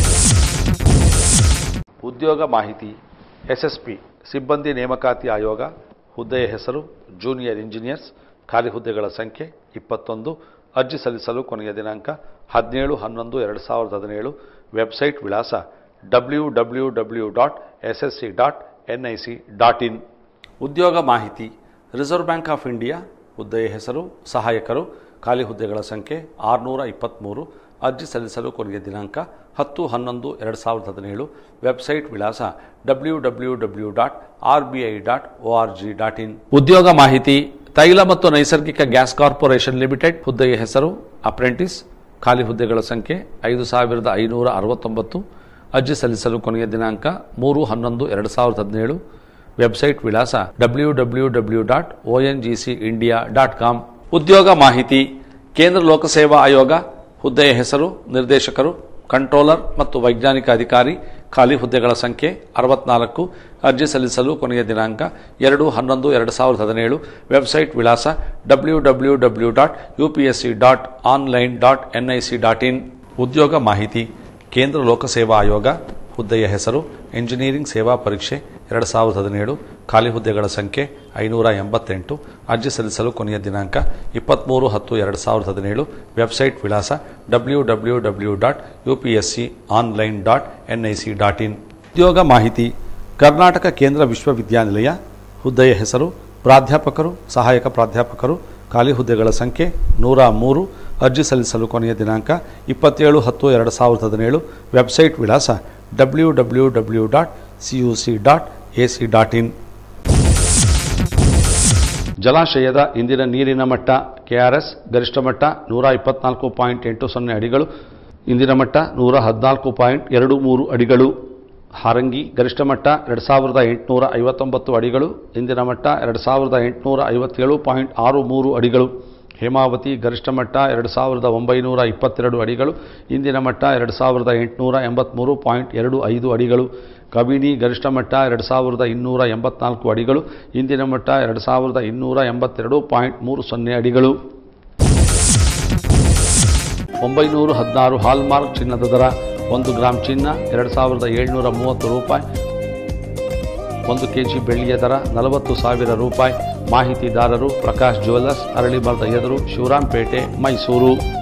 ಉದ್ಯೋಗ ಮಾಹಿತಿ ಎಸ್ಎಸ್ಪಿ ಸಿಬ್ಬಂದಿ ನೇಮಕಾತಿ ಆಯೋಗ ಹುದ್ದೆಯ ಹೆಸರು ಜೂನಿಯರ್ ಇಂಜಿನಿಯರ್ಸ್ ಖಾಲಿ ಹುದ್ದೆಗಳ ಸಂಖ್ಯೆ ಇಪ್ಪತ್ತೊಂದು ಅರ್ಜಿ ಸಲ್ಲಿಸಲು ಕೊನೆಯ ದಿನಾಂಕ ಹದಿನೇಳು ಹನ್ನೊಂದು ಎರಡು ಸಾವಿರದ ಹದಿನೇಳು ವೆಬ್ಸೈಟ್ ವಿಳಾಸ W W W dot S S C dot N I C dot in ಉದ್ಯೋಗ ಮಾಹಿತಿ ರಿಸರ್ವ್ ಬ್ಯಾಂಕ್ ಆಫ್ ಇಂಡಿಯಾ ಹುದ್ದೆಯ ಹೆಸರು ಸಹಾಯಕರು ಖಾಲಿ ಹುದ್ದೆಗಳ ಸಂಖ್ಯೆ ಆರುನೂರ ಇಪ್ಪತ್ತ್ಮೂರು ಅರ್ಜಿ ಸಲ್ಲಿಸಲು ಕೊನೆಯ ದಿನಾಂಕ ಹತ್ತು ಹನ್ನೊಂದು ಎರಡು ಸಾವಿರದ ಹದಿನೇಳು ವೆಬ್ಸೈಟ್ ವಿಳಾಸ W W W dot R B I dot O R G dot in ಉದ್ಯೋಗ ಮಾಹಿತಿ ತೈಲ ಮತ್ತು ನೈಸರ್ಗಿಕ ಗ್ಯಾಸ್ ಕಾರ್ಪೊರೇಷನ್ ಲಿಮಿಟೆಡ್ ಹುದ್ದೆಯ ಹೆಸರು ಅಪ್ರೆಂಟಿಸ್ ಖಾಲಿ ಹುದ್ದೆಗಳ ಸಂಖ್ಯೆ ಐದು ಸಾವಿರದ ಐನೂರ ಅರವತ್ತೊಂಬತ್ತು ಅರ್ಜಿ ಸಲ್ಲಿಸಲು ಕೊನೆಯ ದಿನಾಂಕ ಮೂರು ಹನ್ನೊಂದು ಎರಡು ಸಾವಿರದ ಹದಿನೇಳು ವೆಬ್ಸೈಟ್ ವಿಳಾಸ W W W dot O N G C India dot com ಉದ್ಯೋಗ ಮಾಹಿತಿ ಕೇಂದ್ರ ಲೋಕಸೇವಾ ಆಯೋಗ ಹುದ್ದೆಯ ಹೆಸರು ನಿರ್ದೇಶಕರು ಕಂಟ್ರೋಲರ್ ಮತ್ತು ವೈಜ್ಞಾನಿಕ ಅಧಿಕಾರಿ ಖಾಲಿ ಹುದ್ದೆಗಳ ಸಂಖ್ಯೆ ಅರವತ್ನಾಲ್ಕು ಅರ್ಜಿ ಸಲ್ಲಿಸಲು ಕೊನೆಯ ದಿನಾಂಕ ಎರಡು ಹನ್ನೊಂದು ಎರಡು ಸಾವಿರದ ಹದಿನೇಳು ವೆಬ್ಸೈಟ್ ವಿಳಾಸ W W W dot U P S C dot online dot N I C dot in ಉದ್ಯೋಗ ಮಾಹಿತಿ ಕೇಂದ್ರ ಲೋಕಸೇವಾ ಆಯೋಗ ಹುದ್ದೆಯ ಹೆಸರು ಎಂಜಿನಿಯರಿಂಗ್ ಸೇವಾ ಪರೀಕ್ಷೆ ಎರಡು ಸಾವಿರದ ಹದಿನೇಳು ಖಾಲಿ ಹುದ್ದೆಗಳ ಸಂಖ್ಯೆ ಐನೂರ ಎಂಬತ್ತೆಂಟು ಅರ್ಜಿ ಸಲ್ಲಿಸಲು ಕೊನೆಯ ದಿನಾಂಕ ಇಪ್ಪತ್ತ್ಮೂರು ಹತ್ತು ಎರಡು ಸಾವಿರದ ಹದಿನೇಳು ವೆಬ್ಸೈಟ್ ವಿಳಾಸ W W W dot U P S C online dot N I C dot in ಉದ್ಯೋಗ ಮಾಹಿತಿ ಕರ್ನಾಟಕ ಕೇಂದ್ರ ವಿಶ್ವವಿದ್ಯಾನಿಲಯ ಹುದ್ದೆಯ ಹೆಸರು ಪ್ರಾಧ್ಯಾಪಕರು ಸಹಾಯಕ ಪ್ರಾಧ್ಯಾಪಕರು ಖಾಲಿ ಹುದ್ದೆಗಳ ಸಂಖ್ಯೆ ನೂರ ಮೂರು ಅರ್ಜಿ ಸಲ್ಲಿಸಲು ಕೊನೆಯ ದಿನಾಂಕ ಇಪ್ಪತ್ತೇಳು ಹತ್ತು ಎರಡು ಸಾವಿರದ ಹದಿನೇಳು ವೆಬ್ಸೈಟ್ ವಿಳಾಸ W W W dot C U C dot A C dot in ಜಲಾಶಯದ ಇಂದಿನ ನೀರಿನ ಮಟ್ಟ ಕೆಆರ್ಎಸ್ ಗರಿಷ್ಠ ಮಟ್ಟ ನೂರ ಇಪ್ಪತ್ನಾಲ್ಕು ಪಾಯಿಂಟ್ ಎಂಟು ಸೊನ್ನೆ ಅಡಿಗಳು ಇಂದಿನ ಮಟ್ಟ ನೂರ ಹದಿನಾಲ್ಕು ಪಾಯಿಂಟ್ ಎರಡು ಮೂರು ಅಡಿಗಳು ಹಾರಂಗಿ ಗರಿಷ್ಠ ಮಟ್ಟ ಎರಡು ಸಾವಿರದ ಎಂಟುನೂರ ಐವತ್ತೊಂಬತ್ತು ಅಡಿಗಳು ಇಂದಿನ ಮಟ್ಟ ಎರಡು ಸಾವಿರದ ಎಂಟುನೂರ ಐವತ್ತೇಳು ಪಾಯಿಂಟ್ ಆರು ಮೂರು ಅಡಿಗಳು ಹೇಮಾವತಿ ಗರಿಷ್ಠ ಮಟ್ಟ ಎರಡು ಸಾವಿರದ ಒಂಬೈನೂರ ಇಪ್ಪತ್ತೆರಡು ಅಡಿಗಳು ಇಂದಿನ ಮಟ್ಟ ಎರಡು ಸಾವಿರದ ಎಂಟುನೂರ ಎಂಬತ್ತ್ಮೂರು ಪಾಯಿಂಟ್ ಎರಡು ಐದು ಅಡಿಗಳು ಕಬಿನಿ ಗರಿಷ್ಠ ಮಟ್ಟ ಎರಡು ಸಾವಿರದ ಇನ್ನೂರ ಎಂಬತ್ನಾಲ್ಕು ಅಡಿಗಳು ಇಂದಿನ ಮಟ್ಟ ಎರಡು ಸಾವಿರದ ಇನ್ನೂರ ಎಂಬತ್ತೆರಡು ಪಾಯಿಂಟ್ ಮೂರು ಸೊನ್ನೆ ಅಡಿಗಳು ಒಂಬೈನೂರು ಹದಿನಾರು ಹಾಲ್ಮಾರ್ಕ್ ಚಿನ್ನದ ದರ ಒಂದು ಗ್ರಾಮ್ ಚಿನ್ನ ಎರಡು ಸಾವಿರದ ಏಳ್ನೂರ ಮೂವತ್ತು ರೂಪಾಯಿ ಒಂದು ಕೆಜಿ ಬೆಳ್ಳಿಯ ದರ ನಲವತ್ತು ಸಾವಿರ ರೂಪಾಯಿ ಮಾಹಿತಿದಾರರು ಪ್ರಕಾಶ್ ಜ್ಯುವೆಲ್ಲರ್ಸ್ ಅರಳಿಮರದ ಎದುರು ಶಿವರಾಂಪೇಟೆ ಮೈಸೂರು